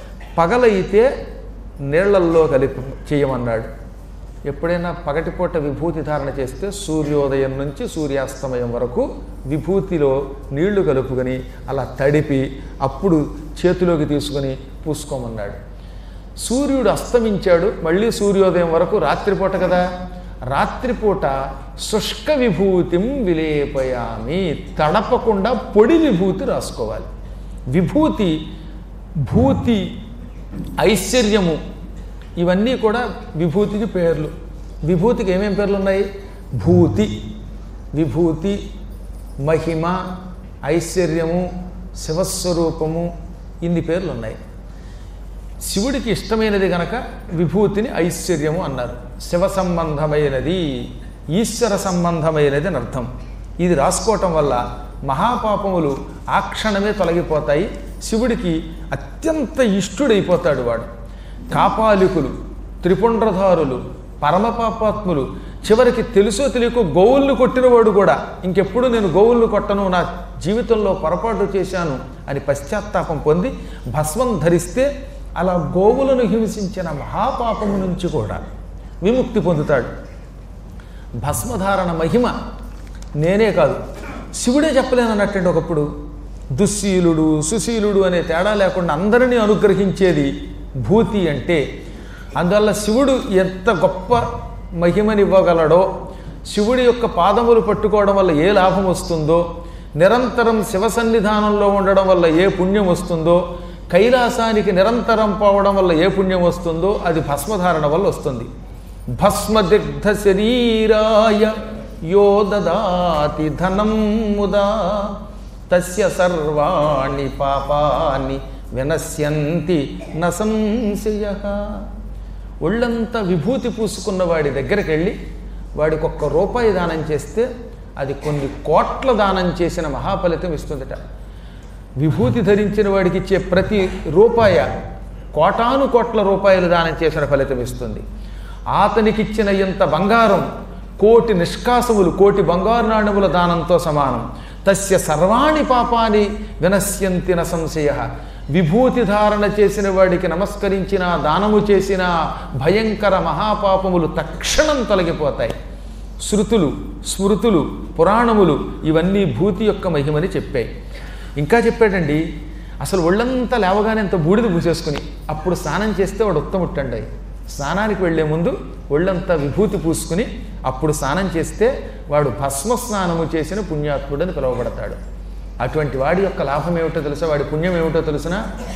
పగలైతే నీళ్లల్లో కలిపి చేయమన్నాడు ఎప్పుడైనా పగటిపూట విభూతి ధారణ చేస్తే సూర్యోదయం నుంచి సూర్యాస్తమయం వరకు విభూతిలో నీళ్లు కలుపుకొని అలా తడిపి అప్పుడు చేతిలోకి తీసుకొని పూసుకోమన్నాడు సూర్యుడు అస్తమించాడు మళ్ళీ సూర్యోదయం వరకు రాత్రిపూట కదా రాత్రిపూట శుష్క విభూతిం విలేపయామి తడపకుండా పొడి విభూతి రాసుకోవాలి విభూతి భూతి ఐశ్వర్యము ఇవన్నీ కూడా విభూతికి పేర్లు విభూతికి ఏమేం పేర్లు ఉన్నాయి భూతి విభూతి మహిమ ఐశ్వర్యము శివస్వరూపము ఇన్ని పేర్లు ఉన్నాయి శివుడికి ఇష్టమైనది గనక విభూతిని ఐశ్వర్యము అన్నారు శివ సంబంధమైనది ఈశ్వర సంబంధమైనది అని అర్థం ఇది రాసుకోవటం వల్ల మహాపాపములు ఆ క్షణమే తొలగిపోతాయి శివుడికి అత్యంత ఇష్టుడైపోతాడు వాడు కాపాలికులు త్రిపుండ్రధారులు పరమపాపాత్ములు చివరికి తెలుసో తెలియకో గోవుల్ని కొట్టినవాడు కూడా ఇంకెప్పుడు నేను గోవుల్ని కొట్టను నా జీవితంలో పొరపాటు చేశాను అని పశ్చాత్తాపం పొంది భస్మం ధరిస్తే అలా గోవులను హింసించిన మహాపాపము నుంచి కూడా విముక్తి పొందుతాడు భస్మధారణ మహిమ నేనే కాదు శివుడే చెప్పలేనన్నట్టండి ఒకప్పుడు దుశ్శీలుడు సుశీలుడు అనే తేడా లేకుండా అందరినీ అనుగ్రహించేది భూతి అంటే అందువల్ల శివుడు ఎంత గొప్ప మహిమనివ్వగలడో శివుడి యొక్క పాదములు పట్టుకోవడం వల్ల ఏ లాభం వస్తుందో నిరంతరం శివ సన్నిధానంలో ఉండడం వల్ల ఏ పుణ్యం వస్తుందో కైలాసానికి నిరంతరం పోవడం వల్ల ఏ పుణ్యం వస్తుందో అది భస్మధారణ వల్ల వస్తుంది భస్మదిగ్ధ శరీరాయ యో దదాతి ధనం ముదా తస్య సర్వాణి పాపాని వినశ్యంతి న సంశయ ఒళ్ళంతా విభూతి పూసుకున్న వాడి దగ్గరికి వెళ్ళి వాడికి ఒక్క రూపాయి దానం చేస్తే అది కొన్ని కోట్ల దానం చేసిన మహాఫలితం ఇస్తుందట విభూతి ధరించిన వాడికి ఇచ్చే ప్రతి రూపాయ కోటాను కోట్ల రూపాయలు దానం చేసిన ఫలితం ఇస్తుంది అతనికిచ్చిన ఇంత బంగారం కోటి నిష్కాసములు కోటి బంగారు నాణ్యముల దానంతో సమానం తస్య సర్వాణి పాపాని వినశ్యంతి న సంశయ విభూతి ధారణ చేసిన వాడికి నమస్కరించిన దానము చేసిన భయంకర మహాపాపములు తక్షణం తొలగిపోతాయి శృతులు స్మృతులు పురాణములు ఇవన్నీ భూతి యొక్క మహిమని చెప్పాయి ఇంకా చెప్పాడండి అసలు ఒళ్ళంతా లేవగానే ఇంత బూడిద పూసేసుకుని అప్పుడు స్నానం చేస్తే వాడు ఉత్తముట్టండి స్నానానికి వెళ్లే ముందు ఒళ్ళంతా విభూతి పూసుకుని అప్పుడు స్నానం చేస్తే వాడు భస్మ స్నానము చేసిన పుణ్యాత్ముడని పిలువబడతాడు అటువంటి వాడి యొక్క లాభం ఏమిటో తెలుసా వాడి పుణ్యం ఏమిటో తెలుసిన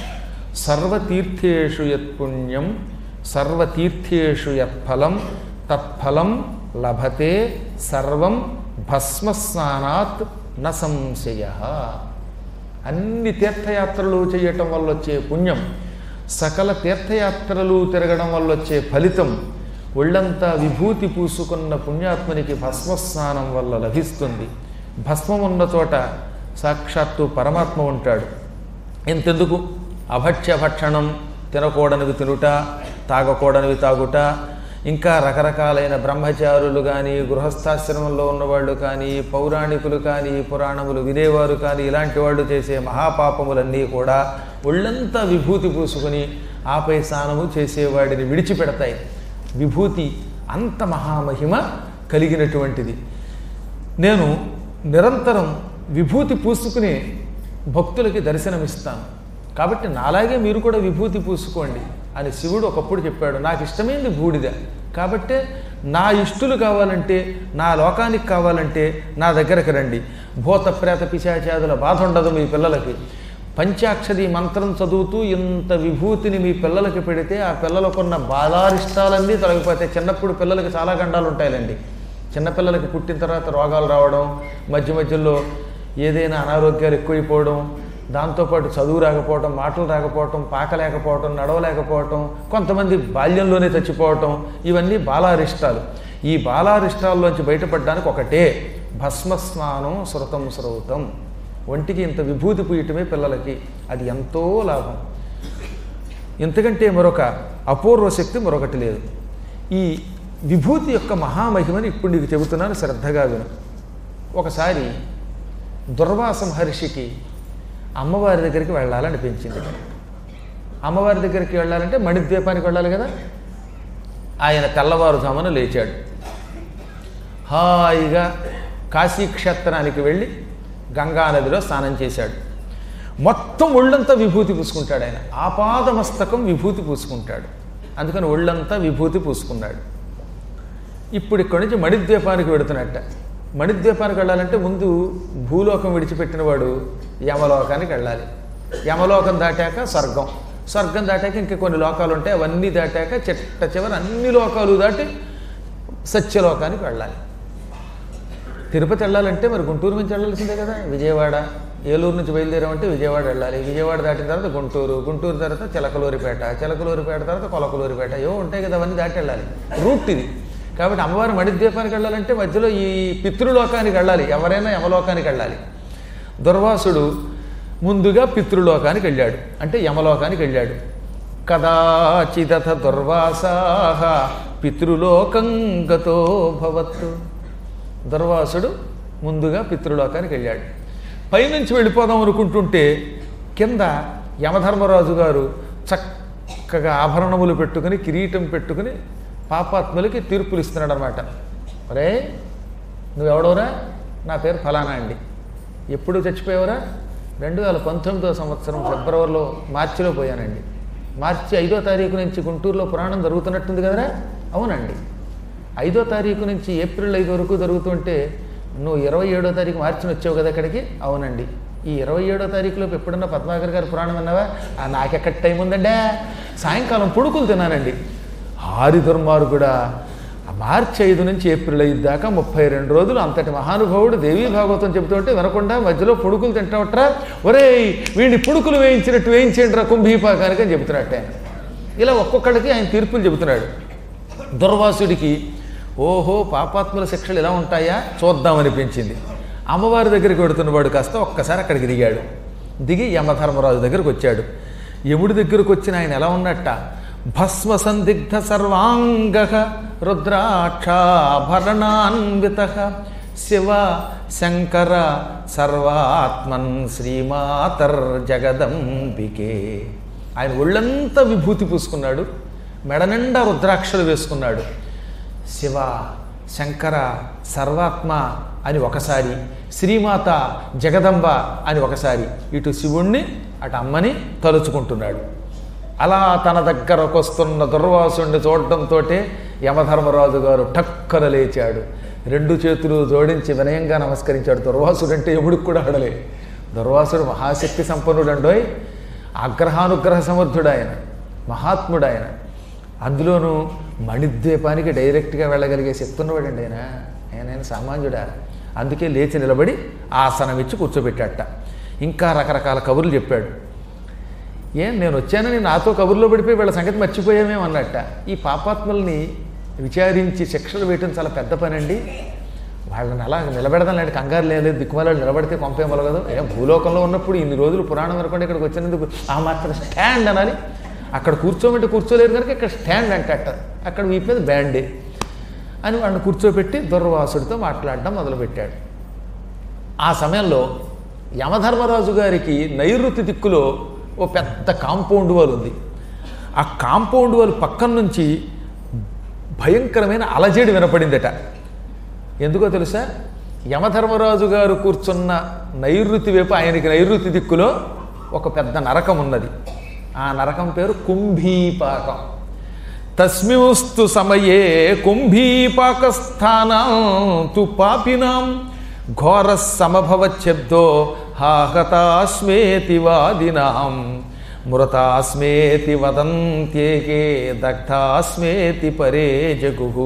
సర్వతీర్థేషు యత్పుణ్యం సర్వతీర్థేషు యత్ఫలం తత్ఫలం లభతే సర్వం భస్మస్నానాత్ న సంశయ అన్ని తీర్థయాత్రలు చేయటం వల్ల వచ్చే పుణ్యం సకల తీర్థయాత్రలు తిరగడం వల్ల వచ్చే ఫలితం ఒళ్ళంతా విభూతి పూసుకున్న పుణ్యాత్మనికి భస్మస్నానం వల్ల లభిస్తుంది భస్మం ఉన్న చోట సాక్షాత్తు పరమాత్మ ఉంటాడు ఎంతెందుకు అభక్ష్య భక్షణం తినకూడనివి తినుట తాగకూడనివి తాగుట ఇంకా రకరకాలైన బ్రహ్మచారులు కానీ గృహస్థాశ్రమంలో ఉన్నవాళ్ళు కానీ పౌరాణికులు కానీ పురాణములు వినేవారు కానీ ఇలాంటి వాళ్ళు చేసే మహాపాపములన్నీ కూడా ఒళ్ళంతా విభూతి పూసుకొని ఆపై స్నానము చేసేవాడిని విడిచిపెడతాయి విభూతి అంత మహామహిమ కలిగినటువంటిది నేను నిరంతరం విభూతి పూసుకుని భక్తులకి దర్శనమిస్తాను కాబట్టి నాలాగే మీరు కూడా విభూతి పూసుకోండి అని శివుడు ఒకప్పుడు చెప్పాడు నాకు ఇష్టమైంది బూడిద కాబట్టే నా ఇష్టులు కావాలంటే నా లోకానికి కావాలంటే నా దగ్గరకు రండి భూత ప్రేత పిశాచాదుల బాధ ఉండదు మీ పిల్లలకి పంచాక్షరి మంత్రం చదువుతూ ఇంత విభూతిని మీ పిల్లలకి పెడితే ఆ పిల్లలకున్న బాధారిష్టాలన్నీ తొలగిపోతాయి చిన్నప్పుడు పిల్లలకి చాలా గండాలు ఉంటాయిలండి చిన్నపిల్లలకి పుట్టిన తర్వాత రోగాలు రావడం మధ్య మధ్యలో ఏదైనా అనారోగ్యాలు ఎక్కువైపోవడం దాంతోపాటు చదువు రాకపోవటం మాటలు రాకపోవటం పాకలేకపోవటం నడవలేకపోవటం కొంతమంది బాల్యంలోనే చచ్చిపోవటం ఇవన్నీ బాలారిష్టాలు ఈ బాలారిష్టాల్లోంచి బయటపడడానికి ఒకటే భస్మస్నానం శృతం శ్రౌతం ఒంటికి ఇంత విభూతి పూయటమే పిల్లలకి అది ఎంతో లాభం ఇంతకంటే మరొక అపూర్వ శక్తి మరొకటి లేదు ఈ విభూతి యొక్క మహామహిమని ఇప్పుడు నీకు చెబుతున్నాను శ్రద్ధగా విను ఒకసారి దుర్వాస మహర్షికి అమ్మవారి దగ్గరికి వెళ్ళాలనిపించింది అమ్మవారి దగ్గరికి వెళ్ళాలంటే మణిద్వీపానికి వెళ్ళాలి కదా ఆయన తెల్లవారుజామున లేచాడు హాయిగా కాశీక్షేత్రానికి వెళ్ళి గంగానదిలో స్నానం చేశాడు మొత్తం ఒళ్ళంతా విభూతి పూసుకుంటాడు ఆయన ఆపాదమస్తకం విభూతి పూసుకుంటాడు అందుకని ఒళ్ళంతా విభూతి పూసుకున్నాడు ఇప్పుడు ఇక్కడి నుంచి మణిద్వీపానికి వెడుతున్నట్ట మణిద్వీపానికి వెళ్ళాలంటే ముందు భూలోకం విడిచిపెట్టిన వాడు యమలోకానికి వెళ్ళాలి యమలోకం దాటాక స్వర్గం స్వర్గం దాటాక ఇంకా కొన్ని లోకాలు ఉంటాయి అవన్నీ దాటాక చిట్ట చివరి అన్ని లోకాలు దాటి సత్యలోకానికి వెళ్ళాలి తిరుపతి వెళ్ళాలంటే మరి గుంటూరు నుంచి వెళ్ళాల్సిందే కదా విజయవాడ ఏలూరు నుంచి బయలుదేరామంటే విజయవాడ వెళ్ళాలి విజయవాడ దాటిన తర్వాత గుంటూరు గుంటూరు తర్వాత చిలకలూరిపేట చిలకలూరిపేట తర్వాత కొలకలూరిపేట ఏవో ఉంటాయి కదా అవన్నీ దాటి వెళ్ళాలి రూట్ ఇది కాబట్టి అమ్మవారి మణిద్వీపానికి వెళ్ళాలంటే మధ్యలో ఈ పితృలోకానికి వెళ్ళాలి ఎవరైనా యమలోకానికి వెళ్ళాలి దుర్వాసుడు ముందుగా పితృలోకానికి వెళ్ళాడు అంటే యమలోకానికి వెళ్ళాడు కదాచిదథ దుర్వాసాహ పితృలోకం గతో భవత్తు దుర్వాసుడు ముందుగా పితృలోకానికి వెళ్ళాడు పైనుంచి వెళ్ళిపోదాం అనుకుంటుంటే కింద యమధర్మరాజు గారు చక్కగా ఆభరణములు పెట్టుకుని కిరీటం పెట్టుకుని పాపాత్ములకి తీర్పులు ఇస్తున్నాడు అనమాట ఒరే నువ్వెవడోరా నా పేరు ఫలానా అండి ఎప్పుడు చచ్చిపోయావురా రెండు వేల పంతొమ్మిదో సంవత్సరం ఫిబ్రవరిలో మార్చిలో పోయానండి మార్చి ఐదో తారీఖు నుంచి గుంటూరులో పురాణం జరుగుతున్నట్టుంది కదరా అవునండి ఐదో తారీఖు నుంచి ఏప్రిల్ ఐదు వరకు జరుగుతుంటే నువ్వు ఇరవై ఏడో తారీఖు మార్చిని వచ్చావు కదా ఇక్కడికి అవునండి ఈ ఇరవై ఏడో తారీఖులోపు ఎప్పుడన్నా పద్మాకర్ గారి పురాణం విన్నావా ఆ, నాకెక్కడ టైం ఉందండే సాయంకాలం పుడుకులు తిన్నానండి ఆరి దుర్మార్గుడా ఆ మార్చి ఐదు నుంచి ఏప్రిల్ ఐదు దాకా ముప్పై రెండు రోజులు అంతటి మహానుభావుడు దేవీ భాగవతం చెబుతుంటే వినకుండా మధ్యలో పుడుకులు తింటావట్రా ఒరేయ్ వీడిని పుడుకులు వేయించినట్టు వేయించండి రా కుంభీపాకానికి అని చెబుతున్నట్టు ఆయన ఇలా ఒక్కొక్కడికి ఆయన తీర్పులు చెబుతున్నాడు దుర్వాసుడికి ఓహో పాపాత్ముల శిక్షలు ఎలా ఉంటాయా చూద్దామనిపించింది అమ్మవారి దగ్గరికి వెడుతున్నవాడు కాస్త ఒక్కసారి అక్కడికి దిగాడు దిగి యమధర్మరాజు దగ్గరికి వచ్చాడు యముడి దగ్గరకు వచ్చిన ఆయన ఎలా ఉన్నట్ట భస్మ సందిగ్ధ సర్వాంగ రుద్రాక్షాభరణాన్విత శివ శంకర సర్వాత్మన్ శ్రీమాతర్ జగదంబికే ఆయన ఒళ్ళంతా విభూతి పూసుకున్నాడు మెడ నిండా రుద్రాక్షలు వేసుకున్నాడు శివ శంకర సర్వాత్మ అని ఒకసారి శ్రీమాత జగదంబ అని ఒకసారి ఇటు శివుణ్ణి అటు అమ్మని తలుచుకుంటున్నాడు అలా తన దగ్గరకు వస్తున్న దుర్వాసుడిని చూడటంతో యమధర్మరాజు గారు టక్కన లేచాడు రెండు చేతులు జోడించి వినయంగా నమస్కరించాడు దుర్వాసుడు అంటే ఎముడికి కూడా ఆడలే దుర్వాసుడు మహాశక్తి సంపన్నుడు అండోయ్ ఆగ్రహానుగ్రహ సమర్థుడు ఆయన మహాత్ముడు ఆయన అందులోనూ మణిద్వీపానికి డైరెక్ట్గా వెళ్ళగలిగే శక్తి ఉన్నవాడండి ఆయన ఆయన ఆయన సామాన్యుడా అందుకే లేచి నిలబడి ఆసనం ఇచ్చి కూర్చోబెట్టాట ఇంకా రకరకాల కబుర్లు చెప్పాడు ఏం నేను వచ్చానని నాతో కబుర్లో పడిపోయి వీళ్ళ సంగతి మర్చిపోయామేమో అన్నట్ట ఈ పాపాత్మల్ని విచారించి శిక్షలు వేయటం చాలా పెద్ద పని అండి వాళ్ళని అలా నిలబెడదాం లాంటి కంగారు లేదు దిక్కుమాల నిలబడితే పంపేం మొలగదు ఏం భూలోకంలో ఉన్నప్పుడు ఇన్ని రోజులు పురాణం అనుకోండి ఇక్కడికి వచ్చినందుకు ఆ మాత్రం స్టాండ్ అనాలి అక్కడ కూర్చోమంటే కూర్చోలేరు కనుక ఇక్కడ స్టాండ్ అంటట అక్కడ వీపు మీద బ్యాండే అని వాడిని కూర్చోబెట్టి దుర్వాసుడితో మాట్లాడడం మొదలుపెట్టాడు ఆ సమయంలో యమధర్మరాజు గారికి నైరుతి దిక్కులో ఓ పెద్ద కాంపౌండ్ వాల్ ఉంది ఆ కాంపౌండ్ వాల్ పక్కన నుంచి భయంకరమైన అలజడి వినపడిందట ఎందుకో తెలుసా యమధర్మరాజు గారు కూర్చున్న నైరుతి వైపు ఆయనకి నైరుతి దిక్కులో ఒక పెద్ద నరకం ఉన్నది ఆ నరకం పేరు కుంభీపాకం తస్మింస్తు సమయే కుంభీపాకస్థానం తు పాపినాం ఘోర సమభవచ్చబ్దో హాహతాస్మేతి వాదినాం మృతాస్మేతి వదంత్యేకే దగ్ధాస్మేతి పరే జగు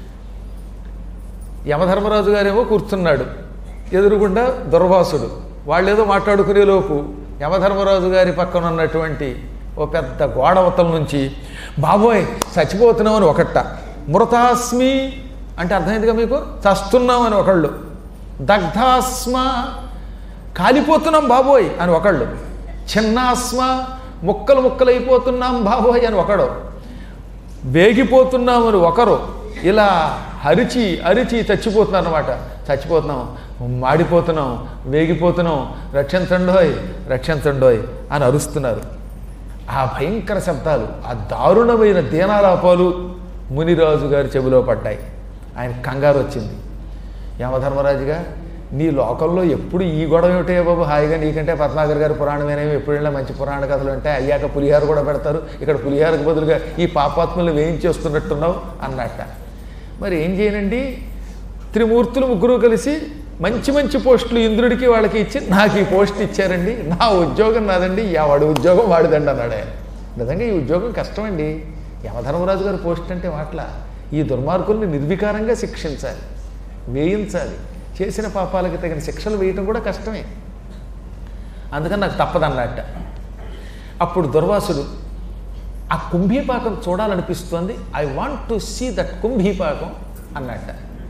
యమధర్మరాజు గారేమో కూర్చున్నాడు ఎదురుగుండా దుర్వాసుడు వాళ్ళేదో మాట్లాడుకునేలోపు యమధర్మరాజు గారి పక్కన ఉన్నటువంటి ఓ పెద్ద గోడవతల నుంచి బాబోయ్ చచ్చిపోతున్నామని ఒకట మృతాస్మి అంటే అర్థమైందిగా మీకు చస్తున్నామని ఒకళ్ళు దగ్ధాస్మ కాలిపోతున్నాం బాబోయ్ అని ఒకళ్ళు చిన్నాస్మ ముక్కలు ముక్కలైపోతున్నాం బాబోయ్ అని ఒకడు వేగిపోతున్నామని ఒకరు ఇలా అరిచి అరిచి చచ్చిపోతున్నారు అనమాట చచ్చిపోతున్నాం మాడిపోతున్నాం వేగిపోతున్నాం రక్షించండోయ్ రక్షించండోయ్ అని అరుస్తున్నారు ఆ భయంకర శబ్దాలు ఆ దారుణమైన దీనాలాపాలు మునిరాజు గారి చెవిలో పడ్డాయి ఆయన కంగారు వచ్చింది యమధర్మరాజుగా నీ లోకంలో ఎప్పుడు ఈ గొడవ ఏమిటే బాబు హాయిగా నీకంటే పద్మాగర్ గారి పురాణమేనేమి ఎప్పుడు వెళ్ళినా మంచి పురాణ కథలు ఉంటాయి అయ్యాక పులిహార కూడా పెడతారు ఇక్కడ పులిహారకు బదులుగా ఈ పాపాత్మల్ని వేయించేస్తున్నట్టున్నావు అన్నట్ట మరి ఏం చేయనండి త్రిమూర్తులు ముగ్గురు కలిసి మంచి మంచి పోస్టులు ఇంద్రుడికి వాళ్ళకి ఇచ్చి నాకు ఈ పోస్ట్ ఇచ్చారండి నా ఉద్యోగం నాదండి యా వాడి ఉద్యోగం వాడిదండి అన్నాడు ఆయన నిజంగా ఈ ఉద్యోగం కష్టమండి యమధర్మరాజు గారి పోస్ట్ అంటే వాట్ల ఈ దుర్మార్గుల్ని నిర్వికారంగా శిక్షించాలి వేయించాలి చేసిన పాపాలకి తగిన శిక్షలు వేయటం కూడా కష్టమే అందుకని నాకు తప్పదన్నట్ట అప్పుడు దుర్వాసుడు ఆ కుంభీపాకం చూడాలనిపిస్తోంది I want to see that కుంభీపాకం అన్నట్ట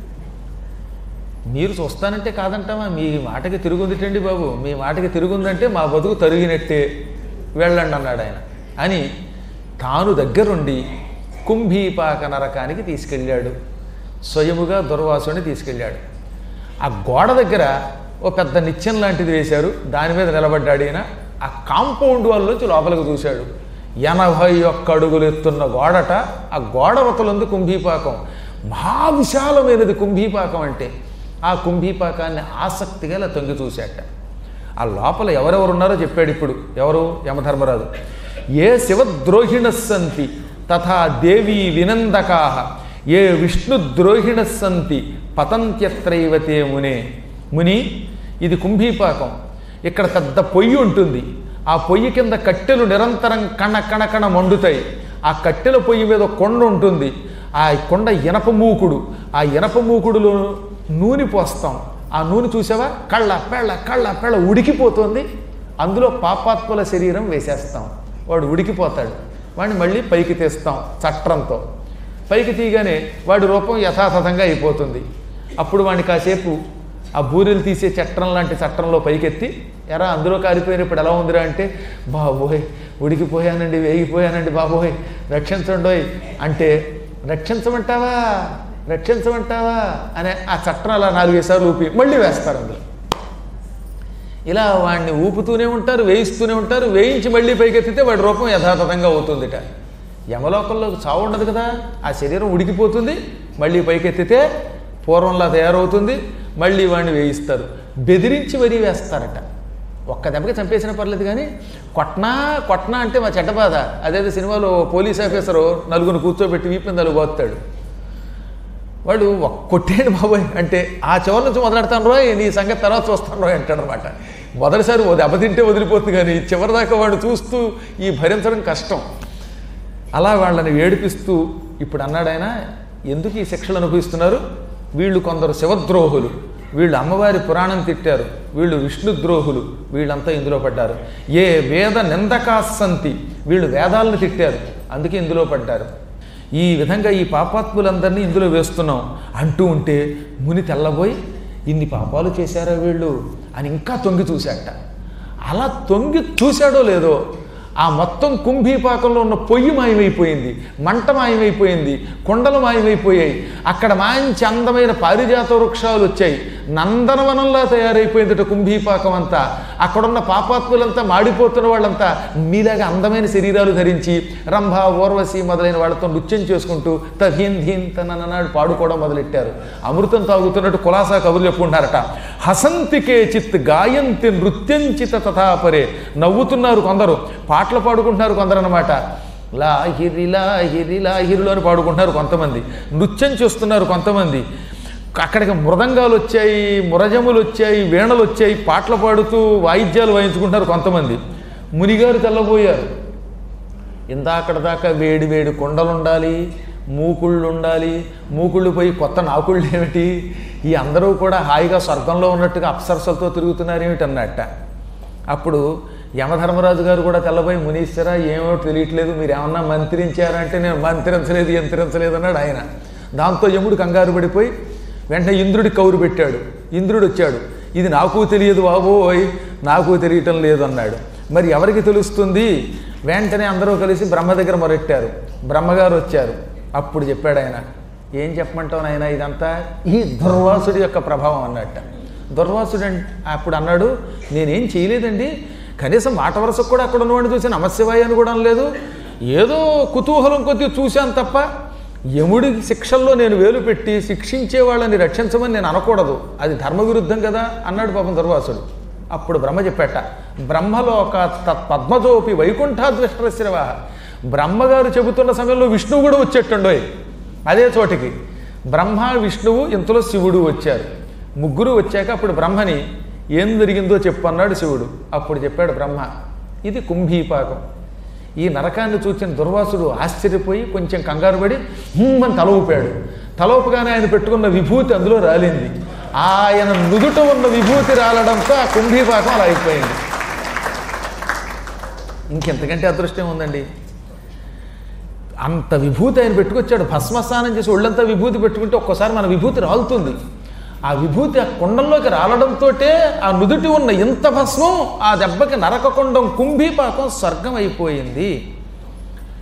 మీరు చూస్తానంటే కాదంటామా మీ మాటకి తిరుగుందిటండి బాబు మీ మాటకి తిరుగుందంటే మా బతుకు తరిగినట్టే వెళ్ళండి అన్నాడు ఆయన అని తాను దగ్గరుండి కుంభీపాక నరకానికి తీసుకెళ్ళాడు స్వయముగా దుర్వాసుని తీసుకెళ్ళాడు ఆ గోడ దగ్గర ఓ పెద్ద నిత్యం లాంటిది వేశారు దాని మీద నిలబడ్డాడు ఈయన ఆ కాంపౌండ్ వాళ్ళలోంచి లోపలికి చూశాడు ఎనభై ఒక్క అడుగులు ఎత్తున్న గోడట ఆ గోడ వతలందు కుంభీపాకం మహా విశాలమైనది కుంభీపాకం అంటే ఆ కుంభీపాకాన్ని ఆసక్తిగా ఇలా తొంగి చూశాట ఆ లోపల ఎవరెవరు ఉన్నారో చెప్పాడు ఇప్పుడు ఎవరు యమధర్మరాజు ఏ శివద్రోహిణ సంతి తథా దేవీ వినందకా ఏ విష్ణుద్రోహిణ సంతి పతంత్యత్రైవతే మునే ముని ఇది కుంభీపాకం ఇక్కడ పెద్ద పొయ్యి ఉంటుంది ఆ పొయ్యి కింద కట్టెలు నిరంతరం కణ కణ కణ మండుతాయి ఆ కట్టెల పొయ్యి మీద ఒక కొండ ఉంటుంది ఆ కొండ ఇనప మూకుడు ఆ ఇనప మూకుడులో నూనె పోస్తాం ఆ నూనె చూసావా కళ్ళ పెళ్ళ కళ్ళ పెళ్ళ ఉడికిపోతుంది అందులో పాపాత్ముల శరీరం వేసేస్తాం వాడు ఉడికిపోతాడు వాడిని మళ్ళీ పైకి తీస్తాం చట్రంతో పైకి తీయగానే వాడి రూపం యథాతథంగా అయిపోతుంది అప్పుడు వాడిని కాసేపు ఆ బూరెలు తీసే చట్రం లాంటి చట్రంలో పైకెత్తి ఎరా అందులో కారిపోయినప్పుడు ఎలా ఉందిరా అంటే బాబోయ్ ఉడికిపోయానండి వేగిపోయానండి బాబోయ్ రక్షించండోయ్ అంటే రక్షించమంటావా రక్షించమంటావా అనే ఆ చట్టం అలా నాలుగైదు సార్లు ఊపి మళ్ళీ వేస్తారు అందులో ఇలా వాడిని ఊపుతూనే ఉంటారు వేయిస్తూనే ఉంటారు వేయించి మళ్ళీ పైకెత్తితే వాడి రూపం యథాతథంగా అవుతుందిట యమలోకంలో చావు ఉండదు కదా ఆ శరీరం ఉడికిపోతుంది మళ్ళీ పైకెత్తితే పూర్వంలా తయారవుతుంది మళ్ళీ వాడిని వేయిస్తారు బెదిరించి మరీ వేస్తారట ఒక్క దెబ్బకి చంపేసిన పర్లేదు కానీ కొట్నా కొట్నా అంటే మా చెడ్డ బాధ అదేదో సినిమాలో పోలీస్ ఆఫీసరు నలుగురు కూర్చోబెట్టి వీపిన నలుగు పోతాడు వాడు ఒక్క కొట్టేయండి బాబోయ్ అంటే ఆ చివరి నుంచి మొదలెడతాను రోయ్ నీ సంగతి తర్వాత చూస్తాను రోయ్ అంటాడు అనమాట మొదటిసారి ఓ దెబ్బ తింటే వదిలిపోతుంది కానీ చివరిదాకా వాడు చూస్తూ ఈ భరించడం కష్టం అలా వాళ్ళని ఏడిపిస్తూ ఇప్పుడు అన్నాడు ఆయన ఎందుకు ఈ శిక్షలు అనుభవిస్తున్నారు వీళ్ళు కొందరు శివద్రోహులు వీళ్ళు అమ్మవారి పురాణం తిట్టారు వీళ్ళు విష్ణుద్రోహులు వీళ్ళంతా ఇందులో పడ్డారు ఏ వేద నిందకాసంతి వీళ్ళు వేదాలను తిట్టారు అందుకే ఇందులో పడ్డారు ఈ విధంగా ఈ పాపాత్ములందరినీ ఇందులో వేస్తున్నాం అంటూ ఉంటే ముని తెల్లబోయి ఇన్ని పాపాలు చేశారా వీళ్ళు అని ఇంకా తొంగి చూశాట అలా తొంగి చూశాడో లేదో ఆ మొత్తం కుంభీపాకంలో ఉన్న పొయ్యి మాయమైపోయింది మంట మాయమైపోయింది కొండలు మాయమైపోయాయి అక్కడ మంచి అందమైన పారిజాత వృక్షాలు వచ్చాయి నందనవనంలా తయారైపోయిందట కుంభీపాకం అంతా అక్కడున్న పాపాత్ములంతా మాడిపోతున్న వాళ్ళంతా మీలాగా అందమైన శరీరాలు ధరించి రంభ ఓర్వశి మొదలైన వాళ్ళతో నృత్యం చేసుకుంటూ తహీన్ ధీన్ తననాడు పాడుకోవడం మొదలెట్టారు అమృతం తాగుతున్నట్టు కులాసా కబుర్లు చెప్పుకుంటారట హసంతికే చిత్ గాయంతి నృత్యంచిత తథాపరే నవ్వుతున్నారు కొందరు పాటలు పాడుకుంటున్నారు కొందరు అనమాట లాహిరి లాహిరి లాహిరిలో అని పాడుకుంటున్నారు కొంతమంది నృత్యం చేస్తున్నారు కొంతమంది అక్కడికి మృదంగాలు వచ్చాయి మురజములు వచ్చాయి వీణలు వచ్చాయి పాటలు పాడుతూ వాయిద్యాలు వాయించుకుంటున్నారు కొంతమంది మునిగారు తెల్లబోయారు ఇందాకడ దాకా వేడి వేడి కుండలు ఉండాలి మూకుళ్ళు ఉండాలి మూకుళ్ళు పోయి కొత్త నాకుళ్ళు ఏమిటి ఈ అందరూ కూడా హాయిగా స్వర్గంలో ఉన్నట్టుగా అప్సరసలతో తిరుగుతున్నారు ఏమిటి అన్నట్ట అప్పుడు యమధర్మరాజు గారు కూడా తెల్లబోయి మునీశ్వరా ఏమో తెలియట్లేదు మీరు ఏమన్నా మంత్రించారంటే నేను మంత్రించలేదు యంత్రించలేదు అన్నాడు ఆయన దాంతో యముడు కంగారు పడిపోయి వెంటనే ఇంద్రుడి కౌరు పెట్టాడు ఇంద్రుడు వచ్చాడు ఇది నాకు తెలియదు బాబోయ్ నాకు తెలియటం లేదు అన్నాడు మరి ఎవరికి తెలుస్తుంది వెంటనే అందరూ కలిసి బ్రహ్మ దగ్గర మొరెట్టారు బ్రహ్మగారు వచ్చారు అప్పుడు చెప్పాడు ఆయన ఏం చెప్పమంటావు నాయన ఇదంతా ఈ దుర్వాసుడి యొక్క ప్రభావం అన్నట్ట దుర్వాసుడు అంటే అప్పుడు అన్నాడు నేనేం చేయలేదండి కనీసం మాట వరుసకు కూడా అక్కడ ఉన్నవాడిని చూసి నమశివాయ అని కూడా అనలేదు ఏదో కుతూహలం కొద్దిగా చూశాను తప్ప యముడి శిక్షల్లో నేను వేలు పెట్టి శిక్షించే వాళ్ళని రక్షించమని నేను అనకూడదు అది ధర్మవిరుద్ధం కదా అన్నాడు పాపం దుర్వాసుడు అప్పుడు బ్రహ్మ చెప్పాట బ్రహ్మలోక పద్మజోపి వైకుంఠాద్విష్టరశివ బ్రహ్మగారు చెబుతున్న సమయంలో విష్ణువు కూడా వచ్చేటండోయ్ అదే చోటికి బ్రహ్మ విష్ణువు ఇంతలో శివుడు వచ్చారు ముగ్గురు వచ్చాక అప్పుడు బ్రహ్మని ఏం జరిగిందో చెప్పు అన్నాడు శివుడు అప్పుడు చెప్పాడు బ్రహ్మ ఇది కుంభీపాకం ఈ నరకాన్ని చూసిన దుర్వాసుడు ఆశ్చర్యపోయి కొంచెం కంగారు పడి "హుమ్" అని తల ఊపాడు తల ఊపగానే ఆయన పెట్టుకున్న విభూతి అందులో రాలింది ఆయన నుదుట ఉన్న విభూతి రాలడంతో ఆ కుంభీపాకం అలా అయిపోయింది ఇంకెంతకంటే అదృష్టం ఉందండి అంత విభూతి ఆయన పెట్టుకొచ్చాడు భస్మస్నానం చేసి ఒళ్ళంతా విభూతి పెట్టుకుంటే ఒక్కోసారి మన విభూతి రాలుతుంది ఆ విభూతి ఆ కుండంలోకి రాలడంతో ఆ నుదుటి ఉన్న ఇంత భస్మం ఆ దెబ్బకి నరకకుండం కుంభీపాకం స్వర్గం అయిపోయింది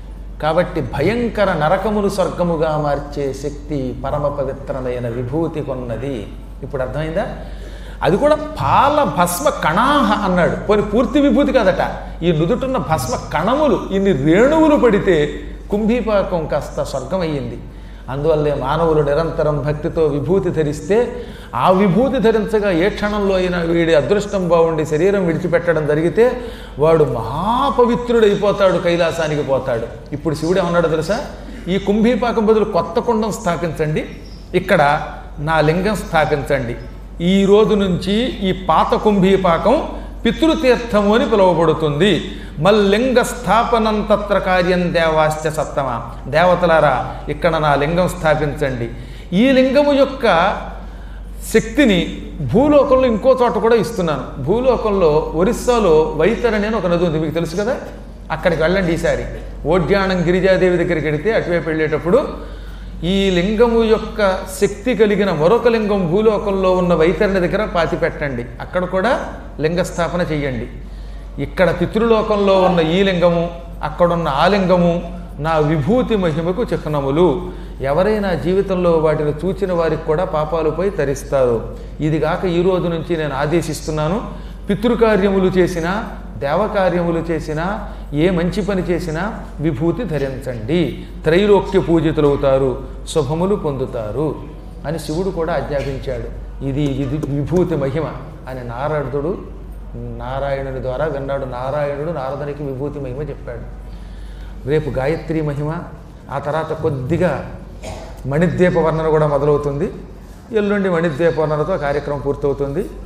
కాబట్టి భయంకర నరకమును స్వర్గముగా మార్చే శక్తి పరమ పవిత్రమైన విభూతి కొన్నది ఇప్పుడు అర్థమైందా అది కూడా పాల భస్మ కణాహ అన్నాడు పోనీ పూర్తి విభూతి కాదట ఈ నుదుటున్న భస్మ కణములు ఇన్ని రేణువులు పడితే కుంభీపాకం కాస్త స్వర్గం అయ్యింది అందువల్లే మానవులు నిరంతరం భక్తితో విభూతి ధరిస్తే ఆ విభూతి ధరించగా ఏ క్షణంలో అయినా వీడి అదృష్టం బాగుండి శరీరం విడిచిపెట్టడం జరిగితే వాడు మహాపవిత్రుడైపోతాడు కైలాసానికి పోతాడు ఇప్పుడు శివుడు ఏమన్నాడు తెలుసా ఈ కుంభీపాకం బదులు కొత్త కుండం స్థాపించండి ఇక్కడ నా లింగం స్థాపించండి ఈ రోజు నుంచి ఈ పాత కుంభీపాకం పితృతీర్థము అని పిలువబడుతుంది మల్లింగ స్థాపనం తత్ర కార్యం దేవాశ్చ సత్తమ దేవతలారా ఇక్కడ నా లింగం స్థాపించండి ఈ లింగము యొక్క శక్తిని భూలోకంలో ఇంకో చోట కూడా ఇస్తున్నాను భూలోకంలో ఒరిస్సాలో వైతరణి అని ఒక నది ఉంది మీకు తెలుసు కదా అక్కడికి వెళ్ళండి ఈసారి ఓడ్యానం గిరిజాదేవి దగ్గరికి వెళితే అటువైపు వెళ్ళేటప్పుడు ఈ లింగము యొక్క శక్తి కలిగిన మరొక లింగం భూలోకంలో ఉన్న వైతరణి దగ్గర పాతి పెట్టండి అక్కడ కూడా లింగ స్థాపన చెయ్యండి ఇక్కడ పితృలోకంలో ఉన్న ఈ లింగము అక్కడున్న ఆ లింగము నా విభూతి మహిమకు చిహ్నములు ఎవరైనా జీవితంలో వాటిని చూచిన వారికి కూడా పాపాలు పోయి తరిస్తారు ఇది కాక ఈ రోజు నుంచి నేను ఆదేశిస్తున్నాను పితృకార్యములు చేసినా దేవకార్యములు చేసినా ఏ మంచి పని చేసినా విభూతి ధరించండి త్రైలోక్య పూజితులవుతారు శుభములు పొందుతారు అని శివుడు కూడా ఆజ్ఞాపించాడు ఇది ఇది విభూతి మహిమ అని నారదుడు నారాయణుని ద్వారా విన్నాడు నారాయణుడు నారదునికి విభూతి మహిమ చెప్పాడు రేపు గాయత్రి మహిమ ఆ తర్వాత కొద్దిగా మణిద్వీప వర్ణన కూడా మొదలవుతుంది ఎల్లుండి మణిద్వీప వర్ణనతో కార్యక్రమం పూర్తవుతుంది